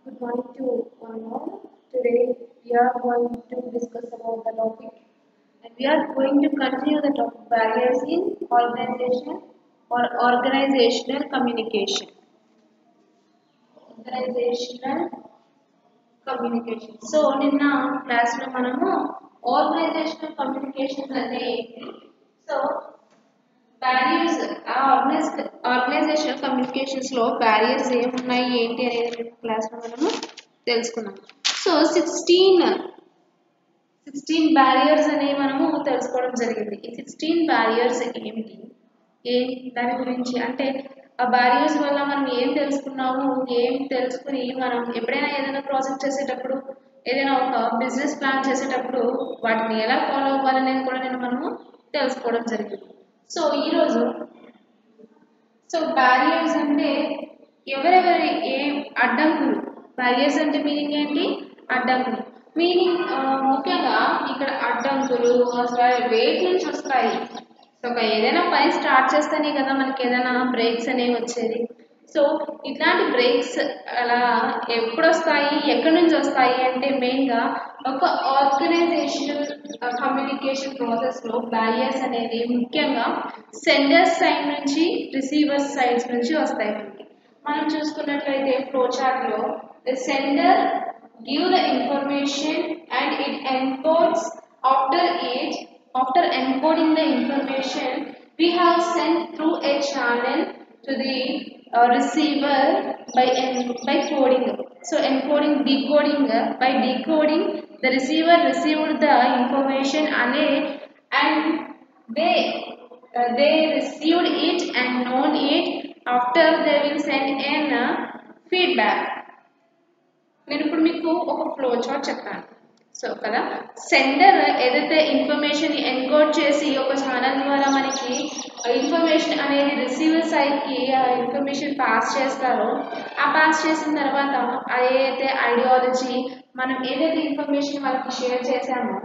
Good morning to one all. Today we are going to discuss about the topic and we are going to continue the topic barriers in organization or organizational communication. Organizational communication. So నిన్న క్లాస్లో మనము organizational communication అంటే ఏంటి so barriers ఆ organize organizational కమ్యూనికేషన్స్లో barriers ఏమున్నాయి ఏంటి అనేది క్లాస్లో మనము తెలుసుకున్నాం సో సిక్స్టీన్ సిక్స్టీన్ బ్యారియర్స్ అనేవి మనము తెలుసుకోవడం జరిగింది ఈ సిక్స్టీన్ బ్యారియర్స్ ఏమిటి ఏం దాని గురించి అంటే ఆ బ్యారియర్స్ వల్ల మనం ఏం తెలుసుకున్నాము ఏం తెలుసుకుని మనం ఎప్పుడైనా ఏదైనా ప్రాజెక్ట్ చేసేటప్పుడు ఏదైనా ఒక బిజినెస్ ప్లాన్ చేసేటప్పుడు వాటిని ఎలా ఫాలో అవ్వాలనేది కూడా నేను మనము తెలుసుకోవడం జరిగింది సో ఈరోజు సో బ్యారియర్స్ అంటే ఎవరెవరి ఏ అడ్డంకులు బ్యారియర్స్ అంటే మీనింగ్ ఏంటి అడ్డంకులు మీనింగ్ ముఖ్యంగా ఇక్కడ అడ్డంకులు అసలు వెయిట్ నుంచి వస్తాయి సో ఒక ఏదైనా పని స్టార్ట్ చేస్తేనే కదా మనకి ఏదైనా బ్రేక్స్ అనేవి వచ్చేది సో ఇట్లాంటి బ్రేక్స్ అలా ఎప్పుడు వస్తాయి ఎక్కడి నుంచి వస్తాయి అంటే మెయిన్గా ఒక ఆర్గనైజేషనల్ కమ్యూనికేషన్ ప్రాసెస్లో బ్యారియర్స్ అనేది ముఖ్యంగా సెండర్స్ సైడ్ నుంచి రిసీవర్స్ సైడ్స్ నుంచి వస్తాయి మనకి మనం చూసుకున్నట్లయితే ఫ్లో చార్ట్లో the sender give the information and it encodes after it after encoding the information we have sent through a channel to the uh, receiver by en- by coding so encoding decoding uh, by decoding the receiver received the information and it and they uh, they received it and known it after they will send in uh, feedback నేను ఇప్పుడు మీకు ఒక flow chart చెప్తాను so కదా sender ఏదైతే information encode చేసి ఒక channel ద్వారా మనకి ఇన్ఫర్మేషన్ అనేది రిసీవర్ సైడ్కి ఆ ఇన్ఫర్మేషన్ పాస్ చేస్తారో ఆ పాస్ చేసిన తర్వాత ఏదైతే ఐడియాలజీ మనం ఏదైతే ఇన్ఫర్మేషన్ వాళ్ళకి షేర్ చేశామో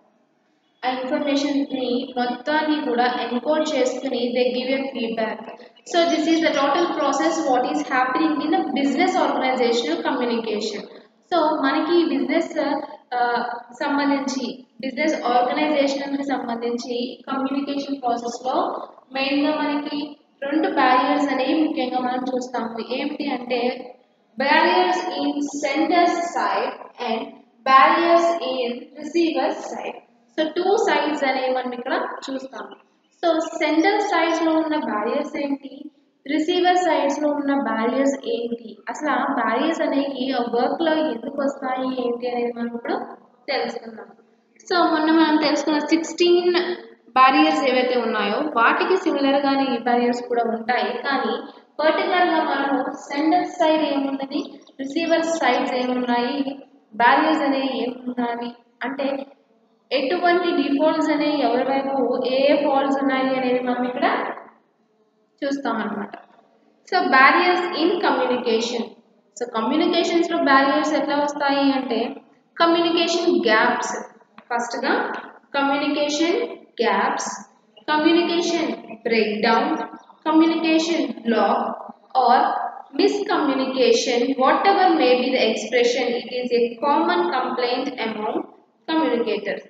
ఆ ఇన్ఫర్మేషన్ని మొత్తాన్ని కూడా ఎన్కోడ్ చేసుకుని they give a feedback so this is the total process what is happening in the business organizational communication so మనకి బిజినెస్ సంబంధించి బిజినెస్ ఆర్గనైజేషన్కి సంబంధించి కమ్యూనికేషన్ ప్రాసెస్లో మెయిన్గా మనకి రెండు బ్యారియర్స్ అనేవి ముఖ్యంగా మనం చూస్తాము ఏమిటి అంటే barriers in senders side and barriers in receivers side so two sides అనేవి మనం ఇక్కడ చూస్తాము సో సెండర్ సైడ్స్లో ఉన్న బ్యారియర్స్ ఏంటి రిసీవర్ సైడ్స్లో ఉన్న బ్యారియర్స్ ఏంటి అసలు ఆ బ్యారియర్స్ అనేవి వర్క్లో ఎందుకు వస్తాయి ఏంటి అనేది మనం ఇప్పుడు తెలుసుకుందాం సో మొన్న మనం తెలుసుకున్న సిక్స్టీన్ బ్యారియర్స్ ఏవైతే ఉన్నాయో వాటికి సిమిలర్గానే ఈ బ్యారియర్స్ కూడా ఉంటాయి కానీ పర్టికులర్గా మనము సెండర్ సైడ్ ఏమున్నది రిసీవర్ సైడ్స్ ఏమున్నాయి బ్యారియర్స్ అనేవి ఏమున్నాయి అంటే ఎటువంటి డిఫాల్ట్స్ అనేవి ఎవరి వైపు ఏ ఫాల్ట్స్ ఉన్నాయి అనేది మనం ఇక్కడ చూస్తామన్నమాట so barriers in communication so కమ్యూనికేషన్స్లో బ్యారియర్స్ ఎట్లా వస్తాయి అంటే కమ్యూనికేషన్ గ్యాప్స్ ఫస్ట్గా communication gaps communication break down communication block or miscommunication whatever may be the expression it is a common complaint among communicators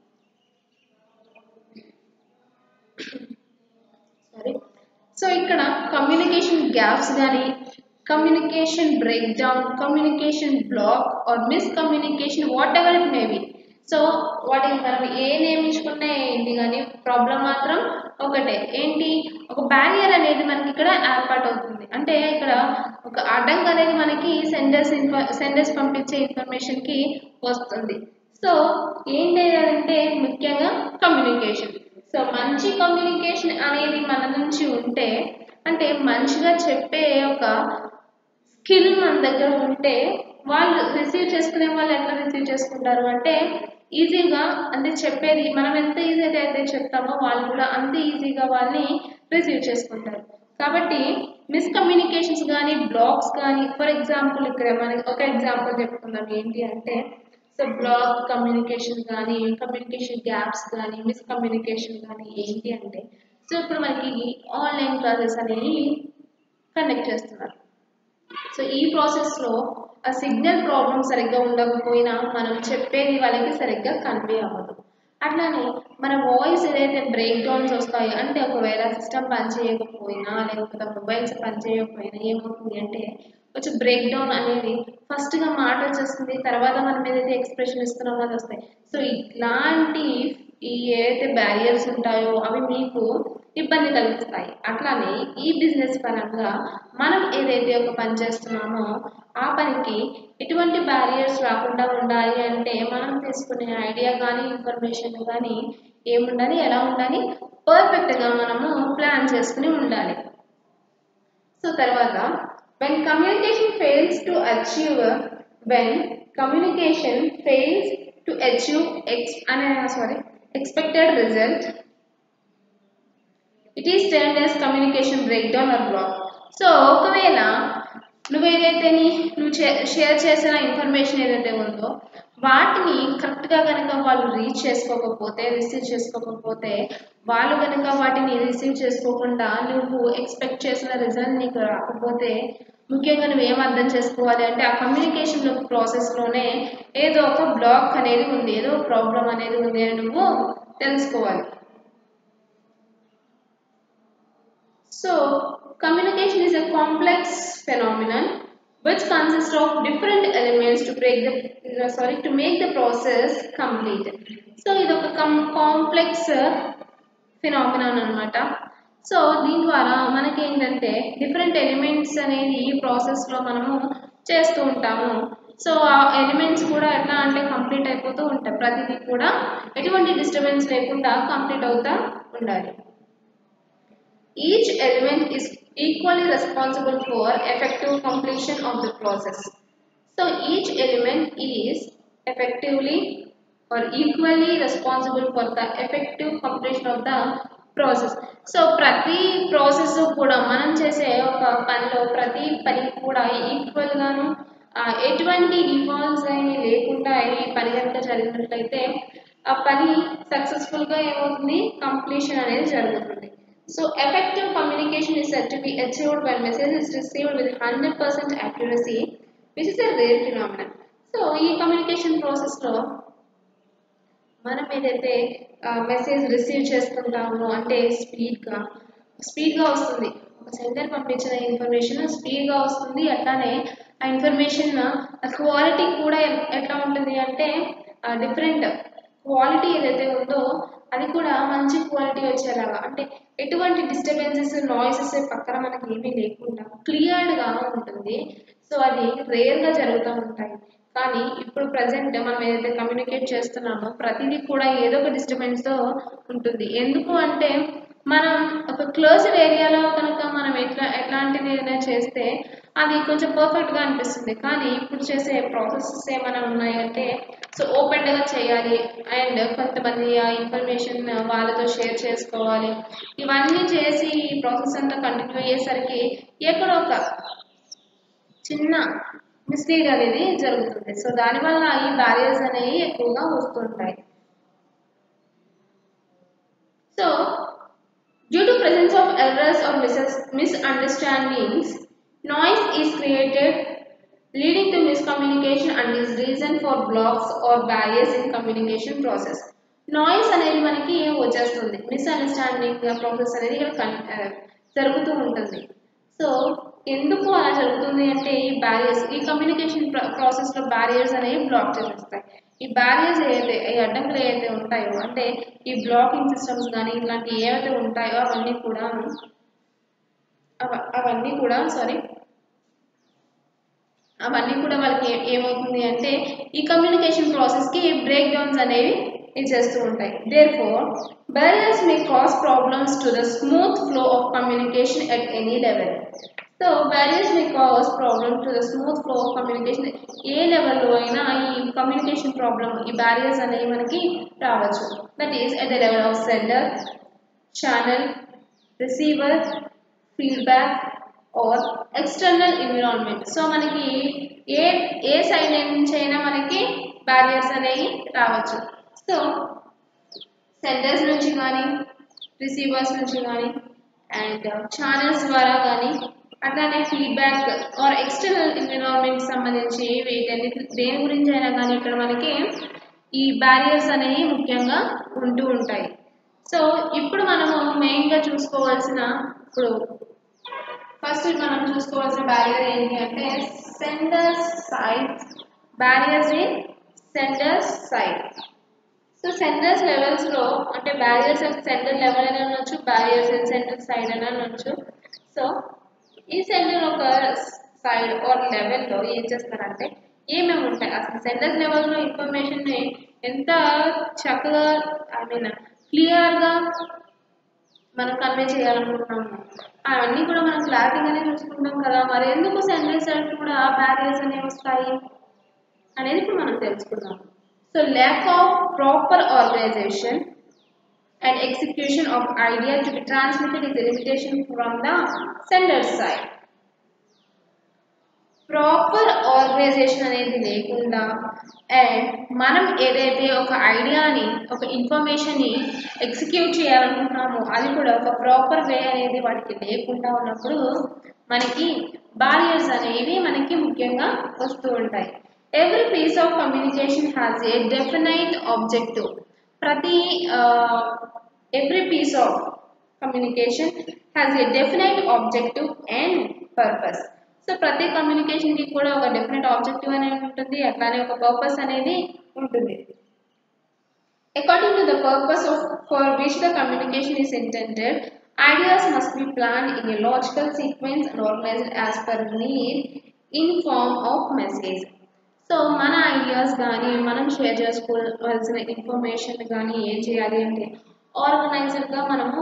sorry so ఇక్కడ communication gaps కానీ communication break down communication block or miscommunication whatever it may be so వాటి మనం ఏ నియమించుకున్నా ఏంటి కానీ problem మాత్రం ఒకటే ఏంటి ఒక బ్యారియర్ అనేది మనకి ఇక్కడ ఏర్పాటు అవుతుంది అంటే ఇక్కడ ఒక అడ్డంకి అనేది మనకి సెండర్స్ ఇన్ఫ సెండర్స్ పంపించే ఇన్ఫర్మేషన్కి వస్తుంది సో ఏంటి అంటే ముఖ్యంగా కమ్యూనికేషన్ సో మంచి కమ్యూనికేషన్ అనేది మన నుంచి ఉంటే అంటే మంచిగా చెప్పే ఒక స్కిల్ మన దగ్గర ఉంటే వాళ్ళు రిసీవ్ చేసుకునే వాళ్ళు ఎట్లా రిసీవ్ చేసుకుంటారు అంటే ఈజీగా అంటే చెప్పేది మనం ఎంత ఈజీగా అయితే చెప్తామో వాళ్ళు కూడా అంతే ఈజీగా వాళ్ళని రిసీవ్ చేసుకుంటారు కాబట్టి మిస్కమ్యూనికేషన్స్ కానీ బ్లాగ్స్ కానీ ఫర్ ఎగ్జాంపుల్ ఇక్కడ మనకి ఒక ఎగ్జాంపుల్ చెప్పుకుందాం ఏంటి అంటే సో బ్లాగ్ కమ్యూనికేషన్ కానీ కమ్యూనికేషన్ గ్యాప్స్ కానీ మిస్కమ్యూనికేషన్ కానీ ఏంటి అంటే సో ఇప్పుడు మనకి ఆన్లైన్ క్లాసెస్ అనేవి కండక్ట్ చేస్తున్నారు సో ఈ ప్రాసెస్లో ఆ సిగ్నల్ ప్రాబ్లం సరిగ్గా ఉండకపోయినా మనం చెప్పేది వాళ్ళకి సరిగ్గా కన్వే అవ్వదు అట్లానే మన వాయిస్ ఏదైతే బ్రేక్ డౌన్స్ వస్తాయో అంటే ఒకవేళ సిస్టమ్ పనిచేయకపోయినా లేకపోతే మొబైల్స్ పనిచేయకపోయినా ఏమవుతుంది అంటే కొంచెం బ్రేక్ డౌన్ అనేది ఫస్ట్గా మాట వచ్చేస్తుంది తర్వాత మనం ఏదైతే ఎక్స్ప్రెషన్ ఇస్తున్నామో అది వస్తాయి సో ఇట్లాంటి ఈ ఏదైతే బ్యారియర్స్ ఉంటాయో అవి మీకు ఇబ్బంది కలిగిస్తాయి అట్లానే ఈ బిజినెస్ పరంగా మనం ఏదైతే ఒక పని చేస్తున్నామో ఆ పనికి ఎటువంటి బ్యారియర్స్ రాకుండా ఉండాలి అంటే మనం తీసుకునే ఐడియా కానీ ఇన్ఫర్మేషన్ కానీ ఏముండాలి ఎలా ఉండాలి పర్ఫెక్ట్గా మనము ప్లాన్ చేసుకుని ఉండాలి సో తర్వాత when communication fails to achieve when communication fails to achieve ఎక్స్ అనే sorry expected result it is turn as communication break down or block so ఒకవేళ నువ్వు ఏదైతే నీ- నువ్వు షేర్ చేసిన ఇన్ఫర్మేషన్ ఏదైతే ఉందో వాటిని కరెక్ట్గా కనుక వాళ్ళు రీచ్ చేసుకోకపోతే రిసీవ్ చేసుకోకపోతే వాళ్ళు కనుక వాటిని రిసీవ్ చేసుకోకుండా నువ్వు ఎక్స్పెక్ట్ చేసిన రిజల్ట్ నీకు రాకపోతే ముఖ్యంగా నువ్వు ఏం అర్థం చేసుకోవాలి అంటే ఆ కమ్యూనికేషన్ ప్రాసెస్లోనే ఏదో ఒక బ్లాక్ అనేది ఉంది ఏదో ప్రాబ్లం అనేది ఉంది అని నువ్వు తెలుసుకోవాలి So, communication is a complex phenomenon which consists of different elements to break the uh, sorry to make the process complete. So, ఇది ఒక కాంప్లెక్స్ ఫినామినాన్ అనమాట సో దీని ద్వారా మనకి ఏంటంటే డిఫరెంట్ ఎలిమెంట్స్ అనేది ఈ ప్రాసెస్లో మనము చేస్తూ ఉంటాము సో ఆ ఎలిమెంట్స్ కూడా ఎట్లా అంటే కంప్లీట్ అయిపోతూ ఉంటాయి ప్రతిదీ కూడా ఎటువంటి డిస్టర్బెన్స్ లేకుండా కంప్లీట్ అవుతా ఉండాలి Each element is equally responsible for effective completion of the process. So each element is effectively or equally responsible for the effective completion of the process so ప్రతి ప్రాసెస్ కూడా మనం చేసే ఒక పనిలో ప్రతి పని కూడా ఈక్వల్గాను ఎటువంటి డిఫాల్ట్స్ ఏమి లేకుండా ఈ పని కనుక జరిగినట్లయితే ఆ పని సక్సెస్ఫుల్గా ఏమవుతుంది కంప్లీషన్ అనేది జరుగుతుంది So effective communication is said to be achieved when message is received with 100% accuracy, which is a rare phenomenon. So ఈ కమ్యూనికేషన్ ప్రాసెస్లో మనం ఏదైతే మెసేజ్ రిసీవ్ చేసుకుంటామో అంటే స్పీడ్గా స్పీడ్గా వస్తుంది ఒక సెంటర్ పంపించిన ఇన్ఫర్మేషన్ స్పీడ్గా వస్తుంది అట్లానే ఆ ఇన్ఫర్మేషన్ క్వాలిటీ కూడా ఎట్లా ఉంటుంది అంటే డిఫరెంట్ క్వాలిటీ ఏదైతే ఉందో అది కూడా మంచి క్వాలిటీ వచ్చేలాగా అంటే ఎటువంటి డిస్టర్బెన్సెస్ నాయిసెస్ పక్కన మనకి ఏమీ లేకుండా క్లియర్డ్గా ఉంటుంది సో అది రేర్గా జరుగుతూ ఉంటాయి కానీ ఇప్పుడు ప్రజెంట్ మనం ఏదైతే కమ్యూనికేట్ చేస్తున్నామో ప్రతిదీ కూడా ఏదో ఒక డిస్టర్బెన్స్తో ఉంటుంది ఎందుకు అంటే మనం ఒక క్లోజ్డ్ ఏరియాలో కనుక మనం ఎట్లా ఎట్లాంటిది ఏదైనా చేస్తే అది కొంచెం పర్ఫెక్ట్గా అనిపిస్తుంది కానీ ఇప్పుడు చేసే ప్రాసెసెస్ ఏమైనా ఉన్నాయంటే సో ఓపెన్గా చేయాలి అండ్ కొంతమంది ఆ ఇన్ఫర్మేషన్ వాళ్ళతో షేర్ చేసుకోవాలి ఇవన్నీ చేసి ఈ ప్రాసెస్ అంతా కంటిన్యూ అయ్యేసరికి ఎక్కడో ఒక చిన్న మిస్టేక్ అనేది జరుగుతుంది సో దానివల్ల ఈ బ్యారియర్స్ అనేవి ఎక్కువగా వస్తుంటాయి so due to presence of errors or mis- misunderstandings noise is created leading to miscommunication and is reason for blocks or barriers in communication process noise అనేది మనకి వచ్చేస్తుంది మిస్అండర్స్టాండింగ్ ప్రాసెస్ అనేది ఇక్కడ కన్- ఆ, జరుగుతూ ఉంటుంది సో ఎందుకు అలా జరుగుతుంది అంటే ఈ బ్యారియర్స్ ఈ కమ్యూనికేషన్ ప్రాసెస్లో బ్యారియర్స్ అనేవి బ్లాక్ చేసేస్తాయి ఈ బ్యారియర్స్ ఏదైతే ఈ అడ్డంకులు ఏవైతే ఉంటాయో అంటే ఈ బ్లాకింగ్ సిస్టమ్స్ కానీ ఇలాంటి ఏవైతే ఉంటాయో అవన్నీ కూడా అవ- అవన్నీ కూడా సారీ అవన్నీ కూడా వాళ్ళకి ఏ- ఏమవుతుంది అంటే ఈ కమ్యూనికేషన్ ప్రాసెస్కి బ్రేక్ డౌన్స్ అనేవి ఇచ్చేస్తూ ఉంటాయి there four barriers may cause problems to the smooth flow of communication at any level so barriers may cause problem to the smooth flow of communication ఏ లెవెల్లో అయినా ఈ కమ్యూనికేషన్ ప్రాబ్లమ్ ఈ barriers అనేవి మనకి రావచ్చు that is at the level of sender channel receiver feedback or external environment so మనకి ఏ ఏ సైడ్ నుంచి అయినా మనకి బ్యారియర్స్ అనేవి రావచ్చు సో సెంటర్స్ నుంచి కానీ రిసీవర్స్ నుంచి కానీ అండ్ ఛానల్స్ ద్వారా కానీ అట్లానే ఫీడ్బ్యాక్ ఆర్ ఎక్స్టర్నల్ ఎన్విరాన్మెంట్ సంబంధించి వీటన్ని దేని గురించి అయినా కానీ ఇక్కడ మనకి ఈ బ్యారియర్స్ అనేవి ముఖ్యంగా ఉంటూ ఉంటాయి సో ఇప్పుడు మనము మెయిన్గా చూసుకోవాల్సిన ఇప్పుడు ఫస్ట్ మనం చూసుకోవాల్సిన బ్యారియర్ ఏంటి అంటే sender side barriers in sender side so senders లెవెల్స్లో అంటే బ్యారియర్స్ అట్ సెంటర్ లెవెల్ అని అనొచ్చు బ్యారియర్స్ ఇన్ సెంటర్ సైడ్ అని అనొచ్చు సో ఈ సెంటర్ ఒక సైడ్ ఆర్ లెవెల్లో ఏం చేస్తారంటే ఏమేమి ఉంటాయి అసలు సెంటర్ లెవెల్లో ఇన్ఫర్మేషన్ని ఎంత చక్కగా ఐ మీన్ క్లియర్గా మనం కన్వే చేయాలనుకుంటున్నాము అవన్నీ కూడా మనం క్లారిటీగానే చూసుకుంటాం కదా మరి ఎందుకు సెంటర్ సైడ్ కూడా బ్యారియర్స్ అనేవి వస్తాయి అనేది ఇప్పుడు మనం తెలుసుకుందాం so lack of proper organization and execution of idea to be transmitted is a limitation from the sender side. Proper organization అనేది లేకుండా అండ్ మనం ఏదైతే ఒక ఐడియాని ఒక ఇన్ఫర్మేషన్ని ఎగ్జిక్యూట్ చేయాలనుకుంటున్నామో అది కూడా ఒక ప్రాపర్ వే అనేది వాటికి లేకుండా ఉన్నప్పుడు మనకి బారియర్స్ అనేవి మనకి ముఖ్యంగా వస్తూ ఉంటాయి every piece of communication has a definite objective ప్రతి every piece of communication has a definite objective and purpose so ప్రతి కమ్యూనికేషన్కి కూడా ఒక డెఫినెట్ ఆబ్జెక్టివ్ అనేది ఉంటుంది అట్లానే ఒక పర్పస్ అనేది ఉంటుంది according to the purpose of for which the communication is intended ideas must be planned in a logical sequence and organized as per need in form of message so మన ideas కానీ మనం share చేసుకోవాల్సిన information కానీ ఏం చేయాలి అంటే ఆర్గనైజర్గా మనము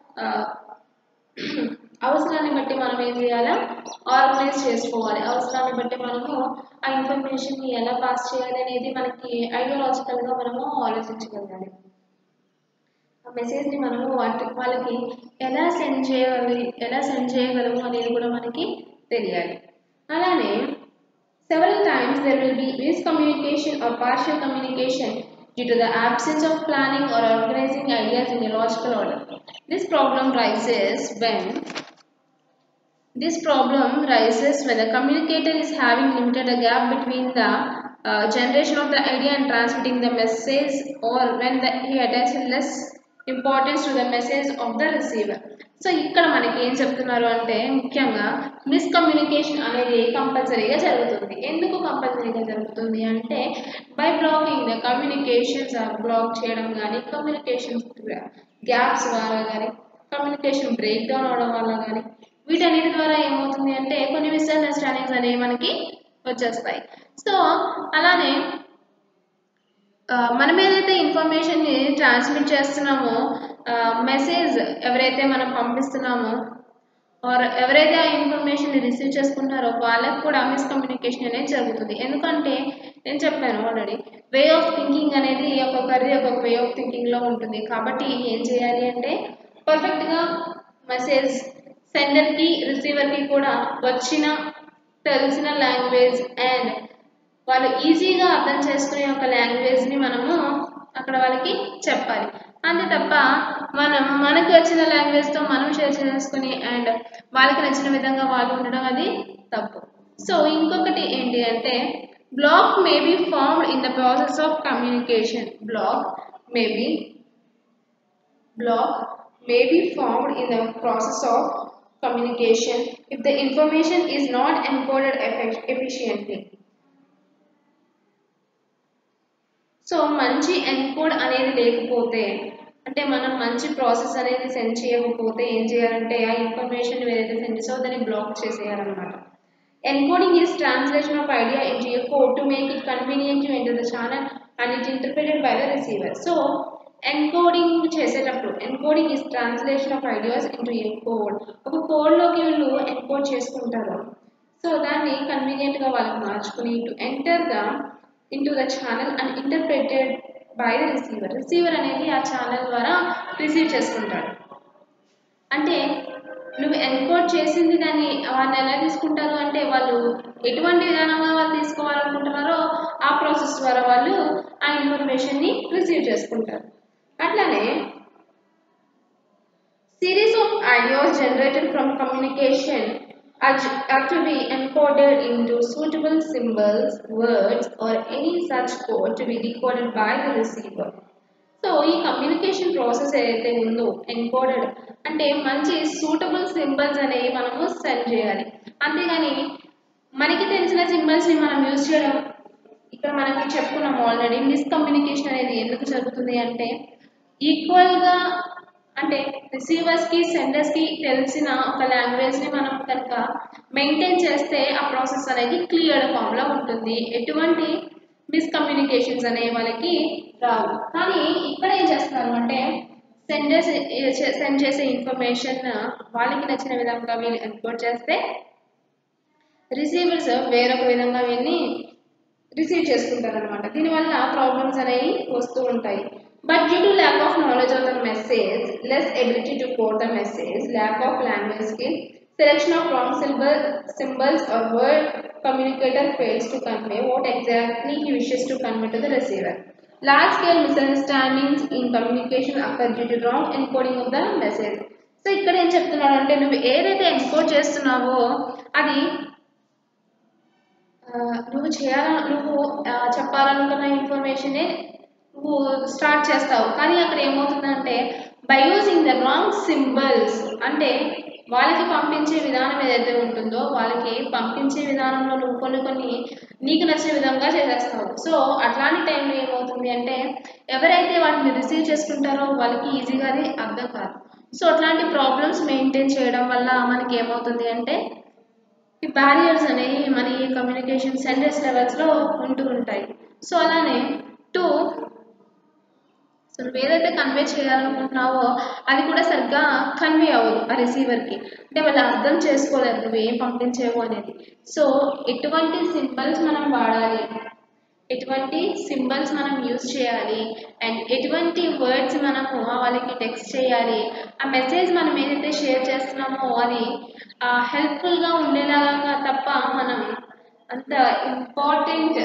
అవసరాన్ని బట్టి మనం ఏం చేయాలా ఆర్గనైజ్ చేసుకోవాలి అవసరాన్ని బట్టి మనము ఆ ఇన్ఫర్మేషన్ని ఎలా పాస్ చేయాలి అనేది మనకి ఐడియాలజికల్గా మనము ఆలోచించగలగాలి ఆ మెసేజ్ని మనము వాటి వాళ్ళకి ఎలా సెండ్ చేయాలి ఎలా సెండ్ చేయగలము అనేది కూడా మనకి తెలియాలి అలానే Several times there will be miscommunication or partial communication due to the absence of planning or organizing ideas in a logical order. This problem rises when this problem rises when the communicator is having limited a gap between the uh, generation of the idea and transmitting the message or when the, he attaches less importance to the message of the receiver. So ఇక్కడ మనకి ఏం చెప్తున్నారు అంటే ముఖ్యంగా miscommunication అనేది కంపల్సరీగా జరుగుతుంది ఎందుకు కంపల్సరీగా జరుగుతుంది అంటే by blocking the communications block చేయడం కానీ కమ్యూనికేషన్స్ గ్యాప్స్ ద్వారా కానీ కమ్యూనికేషన్ బ్రేక్ డౌన్ అవడం వల్ల కానీ వీటన్నిటి ద్వారా ఏమవుతుంది అంటే కొన్ని మిస్అండర్స్టాండింగ్స్ అనేవి మనకి వచ్చేస్తాయి సో అలానే మనం ఏదైతే ఇన్ఫర్మేషన్ని ట్రాన్స్మిట్ చేస్తున్నామో మెసేజ్ ఎవరైతే మనం పంపిస్తున్నామో ఆర్ ఎవరైతే ఆ ఇన్ఫర్మేషన్ని రిసీవ్ చేసుకుంటారో వాళ్ళకి కూడా మిస్కమ్యూనికేషన్ అనేది జరుగుతుంది ఎందుకంటే నేను చెప్పాను ఆల్రెడీ వే ఆఫ్ థింకింగ్ అనేది ఒక్కొక్కరిది ఒక్కొక్క వే ఆఫ్ థింకింగ్లో ఉంటుంది కాబట్టి ఏం చేయాలి అంటే పర్ఫెక్ట్గా మెసేజ్ సెండర్కి రిసీవర్కి కూడా వచ్చిన తెలిసిన లాంగ్వేజ్ అండ్ వాళ్ళు ఈజీగా అర్థం చేసుకునే ఒక లాంగ్వేజ్ని మనము అక్కడ వాళ్ళకి చెప్పాలి అంతే తప్ప మనం మనకు వచ్చిన లాంగ్వేజ్తో మనం షేర్ చేసుకుని అండ్ వాళ్ళకి నచ్చిన విధంగా వాళ్ళు ఉండడం అది తప్పు సో ఇంకొకటి ఏంటి అంటే block may be formed in the process of communication block may be block may be formed in the process of communication if the information is not encoded efficiently. So మంచి ఎన్కోడ్ అనేది లేకపోతే అంటే మనం మంచి process అనేది send చేయకపోతే ఏం చేయాలంటే ఆ ఇన్ఫర్మేషన్ ఏదైతే సెండ్ చేసావో దాన్ని బ్లాక్ చేసేయాలన్నమాట encoding is translation of idea into a code to make it convenient to enter the channel and it interpreted by the receiver so encoding చేసేటప్పుడు encoding is translation of ideas into a code ఒక కోడ్లోకి వీళ్ళు encode చేసుకుంటారు so దాన్ని కన్వీనియంట్గా వాళ్ళకి మార్చుకుని to enter the into the channel and interpreted by the receiver receiver అనేది ఆ ఛానల్ ద్వారా రిసీవ్ చేసుకుంటాడు అంటే నువ్వు ఎన్కోడ్ చేసింది దాన్ని వాళ్ళని ఎలా తీసుకుంటారు అంటే వాళ్ళు ఎటువంటి విధానంగా వాళ్ళు తీసుకోవాలనుకుంటున్నారో ఆ ప్రాసెస్ ద్వారా వాళ్ళు ఆ ఇన్ఫర్మేషన్ని రిసీవ్ చేసుకుంటారు అట్లానే series of ideas generated from communication are, j- are to be encoded into suitable symbols, words, or any such code to be decoded by the receiver. So ఈ కమ్యూనికేషన్ ప్రాసెస్ ఏదైతే ఉందో encoded అంటే మంచి suitable symbols అనేవి మనము send చేయాలి అంతేగాని మనకి తెలిసిన సింబల్స్ ని మనం యూజ్ చేయడం ఇక్కడ మనకి చెప్పుకున్నాం ఆల్రెడీ మిస్కమ్యూనికేషన్ అనేది ఎందుకు జరుగుతుంది అంటే ఈక్వల్ గా అంటే రిసీవర్స్ కి సెండర్స్ కి తెలిసిన ఒక లాంగ్వేజ్ ని మనం కనుక మెయింటైన్ చేస్తే ఆ ప్రాసెస్ అనేది క్లియర్ ఫామ్ లో ఉంటుంది ఎటువంటి మిస్కమ్యూనికేషన్స్ అనే వాళ్ళకి రావు కానీ ఇక్కడ ఏం చేస్తున్నారు అంటే సెండర్స్ సెండ్ చేసే ఇన్ఫర్మేషన్ వాళ్ళకి నచ్చిన విధంగా వీళ్ళు ఎన్కోడ్ చేస్తే రిసీవర్స్ వేరొక విధంగా వీళ్ళని రిసీవ్ చేసుకుంటారు అనమాట దీనివల్ల ప్రాబ్లమ్స్ అనేవి వస్తూ ఉంటాయి but due to lack of knowledge of the message less ability to code the message lack of language skill selection of wrong symbol symbols or word communicator fails to convey what exactly he wishes to convey to the receiver. Large scale misunderstandings in communication occur due to wrong encoding of the message. So ఇక్కడ ఏం చెప్తున్నాడు అంటే నువ్వు ఏదైతే encode చేస్తున్నావో అది ఆ, నువ్వు చేయాల నువ్వు ఆ, చెప్పాలనుకున్న ఇన్ఫర్మేషనే నువ్వు స్టార్ట్ చేస్తావు కానీ అక్కడ ఏమవుతుందంటే by using the wrong symbols అంటే వాళ్ళకి పంపించే విధానం ఏదైతే ఉంటుందో వాళ్ళకి పంపించే విధానంలో నువ్వు కొన్ని కొన్ని నీకు నచ్చిన విధంగా చేసేస్తావు సో అట్లాంటి టైంలో ఏమవుతుంది అంటే ఎవరైతే వాటిని రిసీవ్ చేసుకుంటారో వాళ్ళకి ఈజీగా అది అర్థం కాదు సో అట్లాంటి ప్రాబ్లమ్స్ మెయింటైన్ చేయడం వల్ల మనకి ఏమవుతుంది అంటే ఈ బ్యారియర్స్ అనేవి మన ఈ కమ్యూనికేషన్ సెంటర్స్ లెవెల్స్లో ఉంటూ ఉంటాయి సో అలానే టూ సో నువ్వు ఏదైతే కన్వే చేయాలనుకుంటున్నావో అది కూడా సరిగ్గా కన్వే అవ్వదు ఆ రిసీవర్కి అంటే వాళ్ళు అర్థం చేసుకోలేరు నువ్వు ఏం పంపించేవు అనేది సో ఎటువంటి సింబల్స్ మనం వాడాలి ఎటువంటి సింబల్స్ మనం యూజ్ చేయాలి అండ్ ఎటువంటి వర్డ్స్ మనము వాళ్ళకి టెక్స్ట్ చేయాలి ఆ మెసేజ్ మనం ఏదైతే షేర్ చేస్తున్నామో అది హెల్ప్ఫుల్గా ఉండేలాగా తప్ప మనం అంత ఇంపార్టెంట్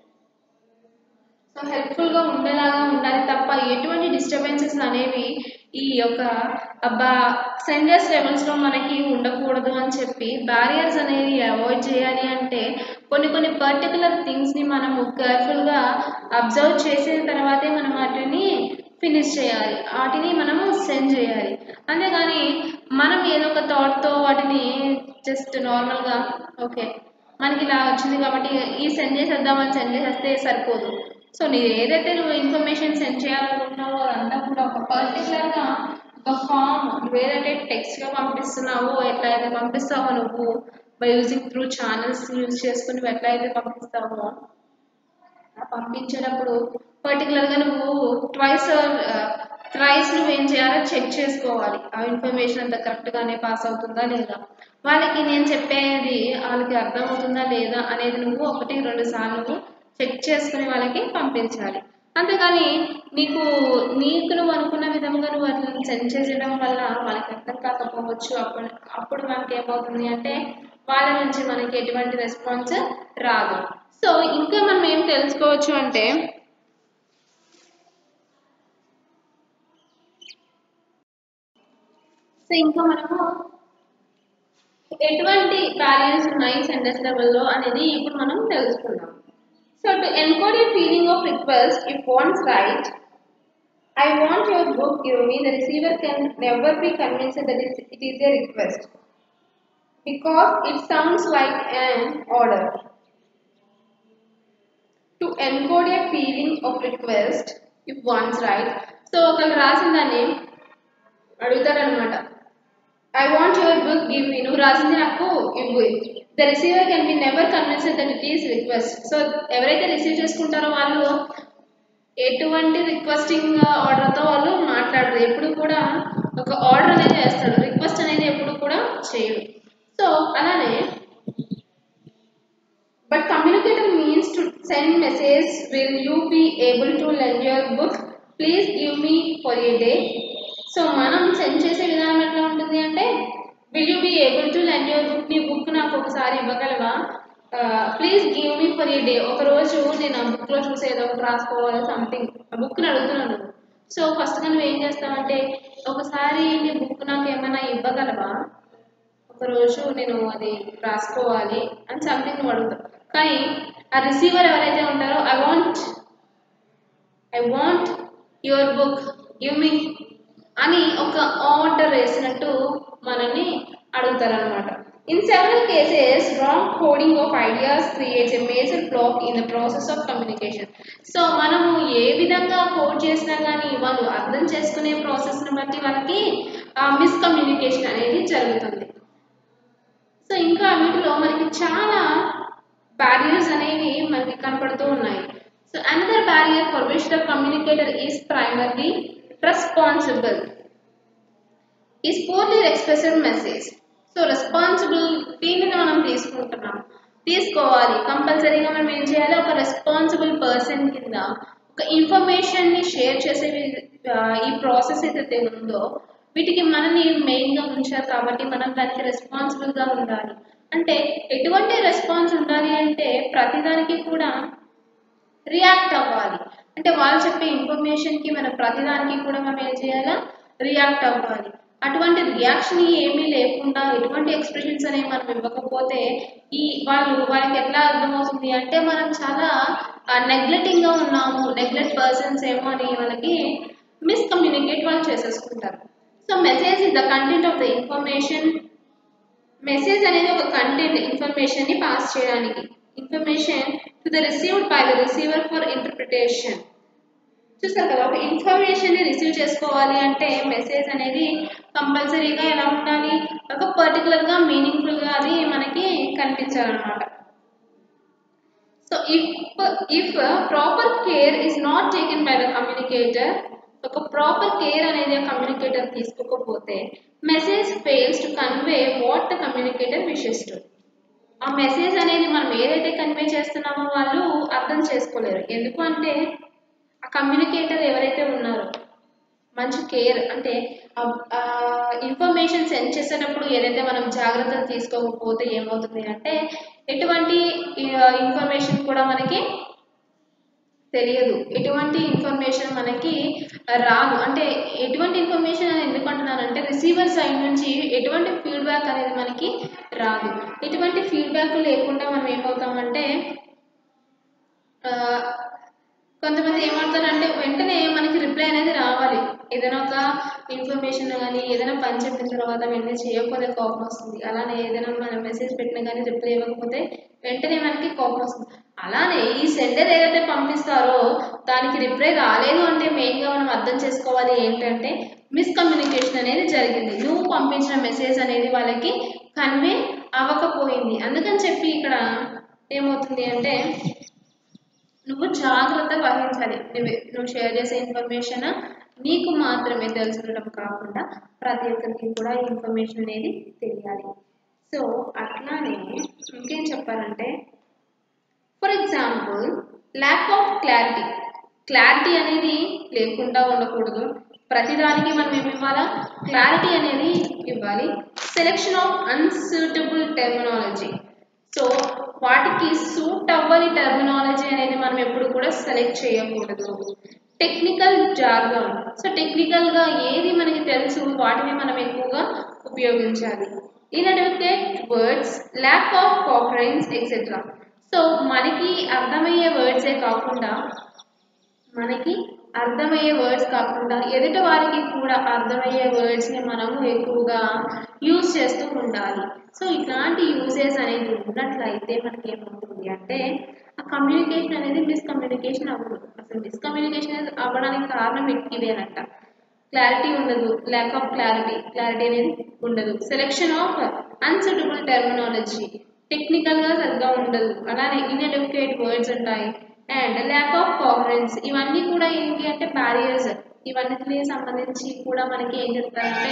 సో హెల్ప్ఫుల్గా ఉండేలాగా ఉండాలి తప్ప ఎటువంటి డిస్టర్బెన్సెస్ అనేవి ఈ యొక్క అబ్బా సెండర్స్ లెవెల్స్లో మనకి ఉండకూడదు అని చెప్పి బ్యారియర్స్ అనేవి అవాయిడ్ చేయాలి అంటే కొన్ని కొన్ని పర్టికులర్ థింగ్స్ని మనము కేర్ఫుల్గా అబ్జర్వ్ చేసిన తర్వాతే మనం వాటిని ఫినిష్ చేయాలి వాటిని మనము సెండ్ చేయాలి అంతేగాని మనం ఏదో ఒక థాట్తో వాటిని జస్ట్ నార్మల్గా ఓకే మనకి ఇలా వచ్చింది కాబట్టి ఈ సెండ్ చేసేద్దామని సెండ్ చేసేస్తే సరిపోదు సో నీ ఏదైతే నువ్వు ఇన్ఫర్మేషన్ సెండ్ చేయాలనుకుంటున్నావో అదంతా కూడా ఒక పర్టికులర్గా ఒక ఫామ్ నువ్వు ఏదైతే టెక్స్ట్గా పంపిస్తున్నావో ఎట్లా అయితే పంపిస్తావో నువ్వు by using through channels use చేసుకుని నువ్వు ఎట్లా అయితే పంపిస్తావో ఆ పంపించేటప్పుడు పర్టికులర్గా నువ్వు ట్వైస్ థ్రైస్ నువ్వు ఏం చేయాలో చెక్ చేసుకోవాలి ఆ ఇన్ఫర్మేషన్ అంతా కరెక్ట్గానే పాస్ అవుతుందా లేదా వాళ్ళకి నేను చెప్పేది వాళ్ళకి అర్థమవుతుందా లేదా అనేది నువ్వు ఒకటి రెండు సార్లు నువ్వు చెక్ చేసుకుని వాళ్ళకి పంపించాలి అంతేగాని నీకు నీకు నువ్వు అనుకున్న విధంగా నువ్వు వాటిని సెండ్ చేసేయడం వల్ల వాళ్ళకి అర్థం కాకపోవచ్చు అప్పుడు అప్పుడు మనకి ఏమవుతుంది అంటే వాళ్ళ నుంచి మనకి ఎటువంటి రెస్పాన్స్ రాదు సో ఇంకా మనం ఏం తెలుసుకోవచ్చు అంటే సో ఇంకా మనము ఎటువంటి బ్యారియర్స్ ఉన్నాయి సెంటెన్స్ లెవెల్లో అనేది ఇప్పుడు మనం తెలుసుకుందాం so to encode a feeling of request if one's right I want your book, give me. The receiver can never be convinced that it it is a request because it sounds like an order. To encode a feeling of request, if one's right, so ఒకళ్ళు రాసిన దాన్ని అడుగుతారనమాట I want your book give me నువ్వు రాసింది నాకు ఇవ్వు the receiver can be never convince that it is request so ఎవరైతే receive చేసుకుంటారో వాళ్ళు ఎటువంటి రిక్వెస్టింగ్ ఆర్డర్తో వాళ్ళు మాట్లాడరు ఎప్పుడు కూడా ఒక ఆర్డర్ అనేది చేస్తాడు రిక్వెస్ట్ అనేది ఎప్పుడు కూడా చేయడు సో అలానే but communicator means to send message will you be able to lend your book please give me for a day so మనం సెండ్ చేసే విధానం ఎట్లా ఉంటుంది అంటే will you be able to lend your book నీ book నాకు ఒకసారి ఇవ్వగలవా please give me for a day ఒక రోజు నేను ఆ బుక్లో చూసి ఏదో ఒకటి రాసుకోవాలి సంథింగ్ ఆ బుక్ని అడుగుతున్నాను సో ఫస్ట్గా నువ్వు ఏం చేస్తావంటే ఒకసారి నీ బుక్ నాకు ఏమైనా ఇవ్వగలవా ఒక ఒకరోజు నేను అది రాసుకోవాలి అని సంథింగ్ నువ్వు అడుగుతావు కానీ ఆ రిసీవర్ ఎవరైతే ఉంటారో I want I want your book give me అని ఒక ఆర్డర్ వేసినట్టు మనల్ని అడుగుతారనమాట in several cases wrong coding of ideas creates a major block in the process of communication so మనము ఏ విధంగా కోడ్ చేసినా కానీ వాళ్ళు అర్థం చేసుకునే ప్రాసెస్ని బట్టి వాళ్ళకి మిస్కమ్యూనికేషన్ అనేది జరుగుతుంది సో ఇంకా వీటిలో మనకి చాలా బ్యారియర్స్ అనేవి మనకి కనపడుతూ ఉన్నాయి so another barrier for which the communicator is primarily responsible is poorly expressive message so రెస్పాన్సిబిలిటీని మనం తీసుకుంటున్నాం తీసుకోవాలి కంపల్సరీగా మనం ఏం చేయాలి ఒక రెస్పాన్సిబుల్ పర్సన్ కింద ఒక ఇన్ఫర్మేషన్ని షేర్ చేసే ఈ ప్రాసెస్ ఏదైతే ఉందో వీటికి మనని మెయిన్గా ఉంచారు కాబట్టి మనం దానికి రెస్పాన్సిబుల్గా ఉండాలి అంటే ఎటువంటి రెస్పాన్స్ ఉండాలి అంటే ప్రతిదానికి కూడా రియాక్ట్ అవ్వాలి అంటే వాళ్ళు చెప్పే ఇన్ఫర్మేషన్కి మన ప్రతిదానికి కూడా మనం ఏం చేయాలా రియాక్ట్ అవ్వాలి అటువంటి రియాక్షన్ ఏమీ లేకుండా ఎటువంటి ఎక్స్ప్రెషన్స్ అనేవి మనం ఇవ్వకపోతే ఈ వాళ్ళు వాళ్ళకి ఎట్లా అర్థమవుతుంది అంటే మనం చాలా నెగ్లెక్టింగ్గా ఉన్నాము నెగ్లెక్ట్ పర్సన్స్ ఏమో అని వాళ్ళకి మిస్కమ్యూనికేట్ వాళ్ళు చేసేసుకుంటారు so message is the content of the information message అనేది ఒక కంటెంట్ ఇన్ఫర్మేషన్ ని పాస్ చేయడానికి information to the received by the receiver for interpretation చూస్తారు కదా ఒక ఇన్ఫర్మేషన్ ని రిసీవ్ చేసుకోవాలి అంటే మెసేజ్ అనేది కంపల్సరీగా ఎలా ఉండాలి ఒక పర్టికులర్ గా మీనింగ్ఫుల్ గా అది మనకి కనిపించాలన్నమాట so if if proper care is not taken by the communicator ఒక ప్రాపర్ కేర్ అనేది కమ్యూనికేటర్ తీసుకోకపోతే message fails to convey what the communicator wishes to ఆ మెసేజ్ అనేది మనం ఏదైతే కన్వే చేస్తున్నామో వాళ్ళు అర్థం చేసుకోలేరు ఎందుకు అంటే ఆ కమ్యూనికేటర్ ఎవరైతే ఉన్నారో మంచి కేర్ అంటే ఇన్ఫర్మేషన్ సెండ్ చేసేటప్పుడు ఏదైతే మనం జాగ్రత్తలు తీసుకోకపోతే ఏమవుతుంది అంటే ఎటువంటి ఇన్ఫర్మేషన్ కూడా మనకి తెలియదు ఎటువంటి ఇన్ఫర్మేషన్ మనకి రాదు అంటే ఎటువంటి ఇన్ఫర్మేషన్ అని ఎందుకు అంటున్నానంటే రిసీవర్ సైడ్ నుంచి ఎటువంటి ఫీడ్బ్యాక్ అనేది మనకి రాదు ఎటువంటి ఫీడ్బ్యాక్ లేకుండా మనం ఏమవుతామంటే కొంతమంది ఏమవుతారంటే వెంటనే మనకి రిప్లై అనేది రావాలి ఏదైనా ఒక ఇన్ఫర్మేషన్ కానీ ఏదైనా పని చెప్పిన తర్వాత వెంటనే చేయకపోతే కోపం వస్తుంది అలానే ఏదైనా మనం మెసేజ్ పెట్టినా కానీ రిప్లై ఇవ్వకపోతే వెంటనే మనకి కోపం వస్తుంది అలానే ఈ సెండర్ ఏదైతే పంపిస్తారో దానికి రిప్లై రాలేదు అంటే మెయిన్గా మనం అర్థం చేసుకోవాలి ఏంటంటే మిస్కమ్యూనికేషన్ అనేది జరిగింది నువ్వు పంపించిన మెసేజ్ అనేది వాళ్ళకి కన్వే అవ్వకపోయింది అందుకని చెప్పి ఇక్కడ ఏమవుతుంది అంటే నువ్వు జాగ్రత్త వహించాలి నువ్వు నువ్వు షేర్ చేసే ఇన్ఫర్మేషన్ నీకు మాత్రమే తెలుసుకుండడం కాకుండా ప్రతి ఒక్కరికి కూడా ఈ ఇన్ఫర్మేషన్ అనేది తెలియాలి సో అట్లానే ఇంకేం చెప్పాలంటే for example lack of clarity clarity అనేది లేకుండా ఉండకూడదు ప్రతిదానికి మనం ఏమి ఇవ్వాలా క్లారిటీ అనేది ఇవ్వాలి selection of unsuitable terminology so వాటికి సూట్ అవ్వని టెర్మినాలజీ అనేది మనం ఎప్పుడు కూడా సెలెక్ట్ చేయకూడదు టెక్నికల్ జార్గన్ సో టెక్నికల్గా ఏది మనకి తెలుసు వాటిని మనం ఎక్కువగా ఉపయోగించాలి inadequate words lack of coherence etcetera so మనకి అర్థమయ్యే వర్డ్సే కాకుండా మనకి అర్థమయ్యే వర్డ్స్ కాకుండా ఎదుటి వారికి కూడా అర్థమయ్యే వర్డ్స్ని మనము ఎక్కువగా యూజ్ చేస్తూ ఉండాలి సో ఇట్లాంటి యూజెస్ అనేది ఉన్నట్లయితే మనకి ఏమవుతుంది అంటే ఆ కమ్యూనికేషన్ అనేది మిస్కమ్యూనికేషన్ అవ్వదు అసలు మిస్కమ్యూనికేషన్ అవ్వడానికి కారణం ఇవేనంట క్లారిటీ ఉండదు ల్యాక్ ఆఫ్ క్లారిటీ క్లారిటీ అనేది ఉండదు సెలెక్షన్ ఆఫ్ అన్సూటబుల్ టెర్మినాలజీ టెక్నికల్గా సరిగ్గా ఉండదు అలానే ఇన్ఎడ్యుకేట్ వర్డ్స్ ఉంటాయి అండ్ ల్యాక్ ఆఫ్ కాఫరెన్స్ ఇవన్నీ కూడా ఏంటి అంటే బ్యారియర్స్ ఇవన్నిటికి సంబంధించి కూడా మనకి ఏం చెప్తారంటే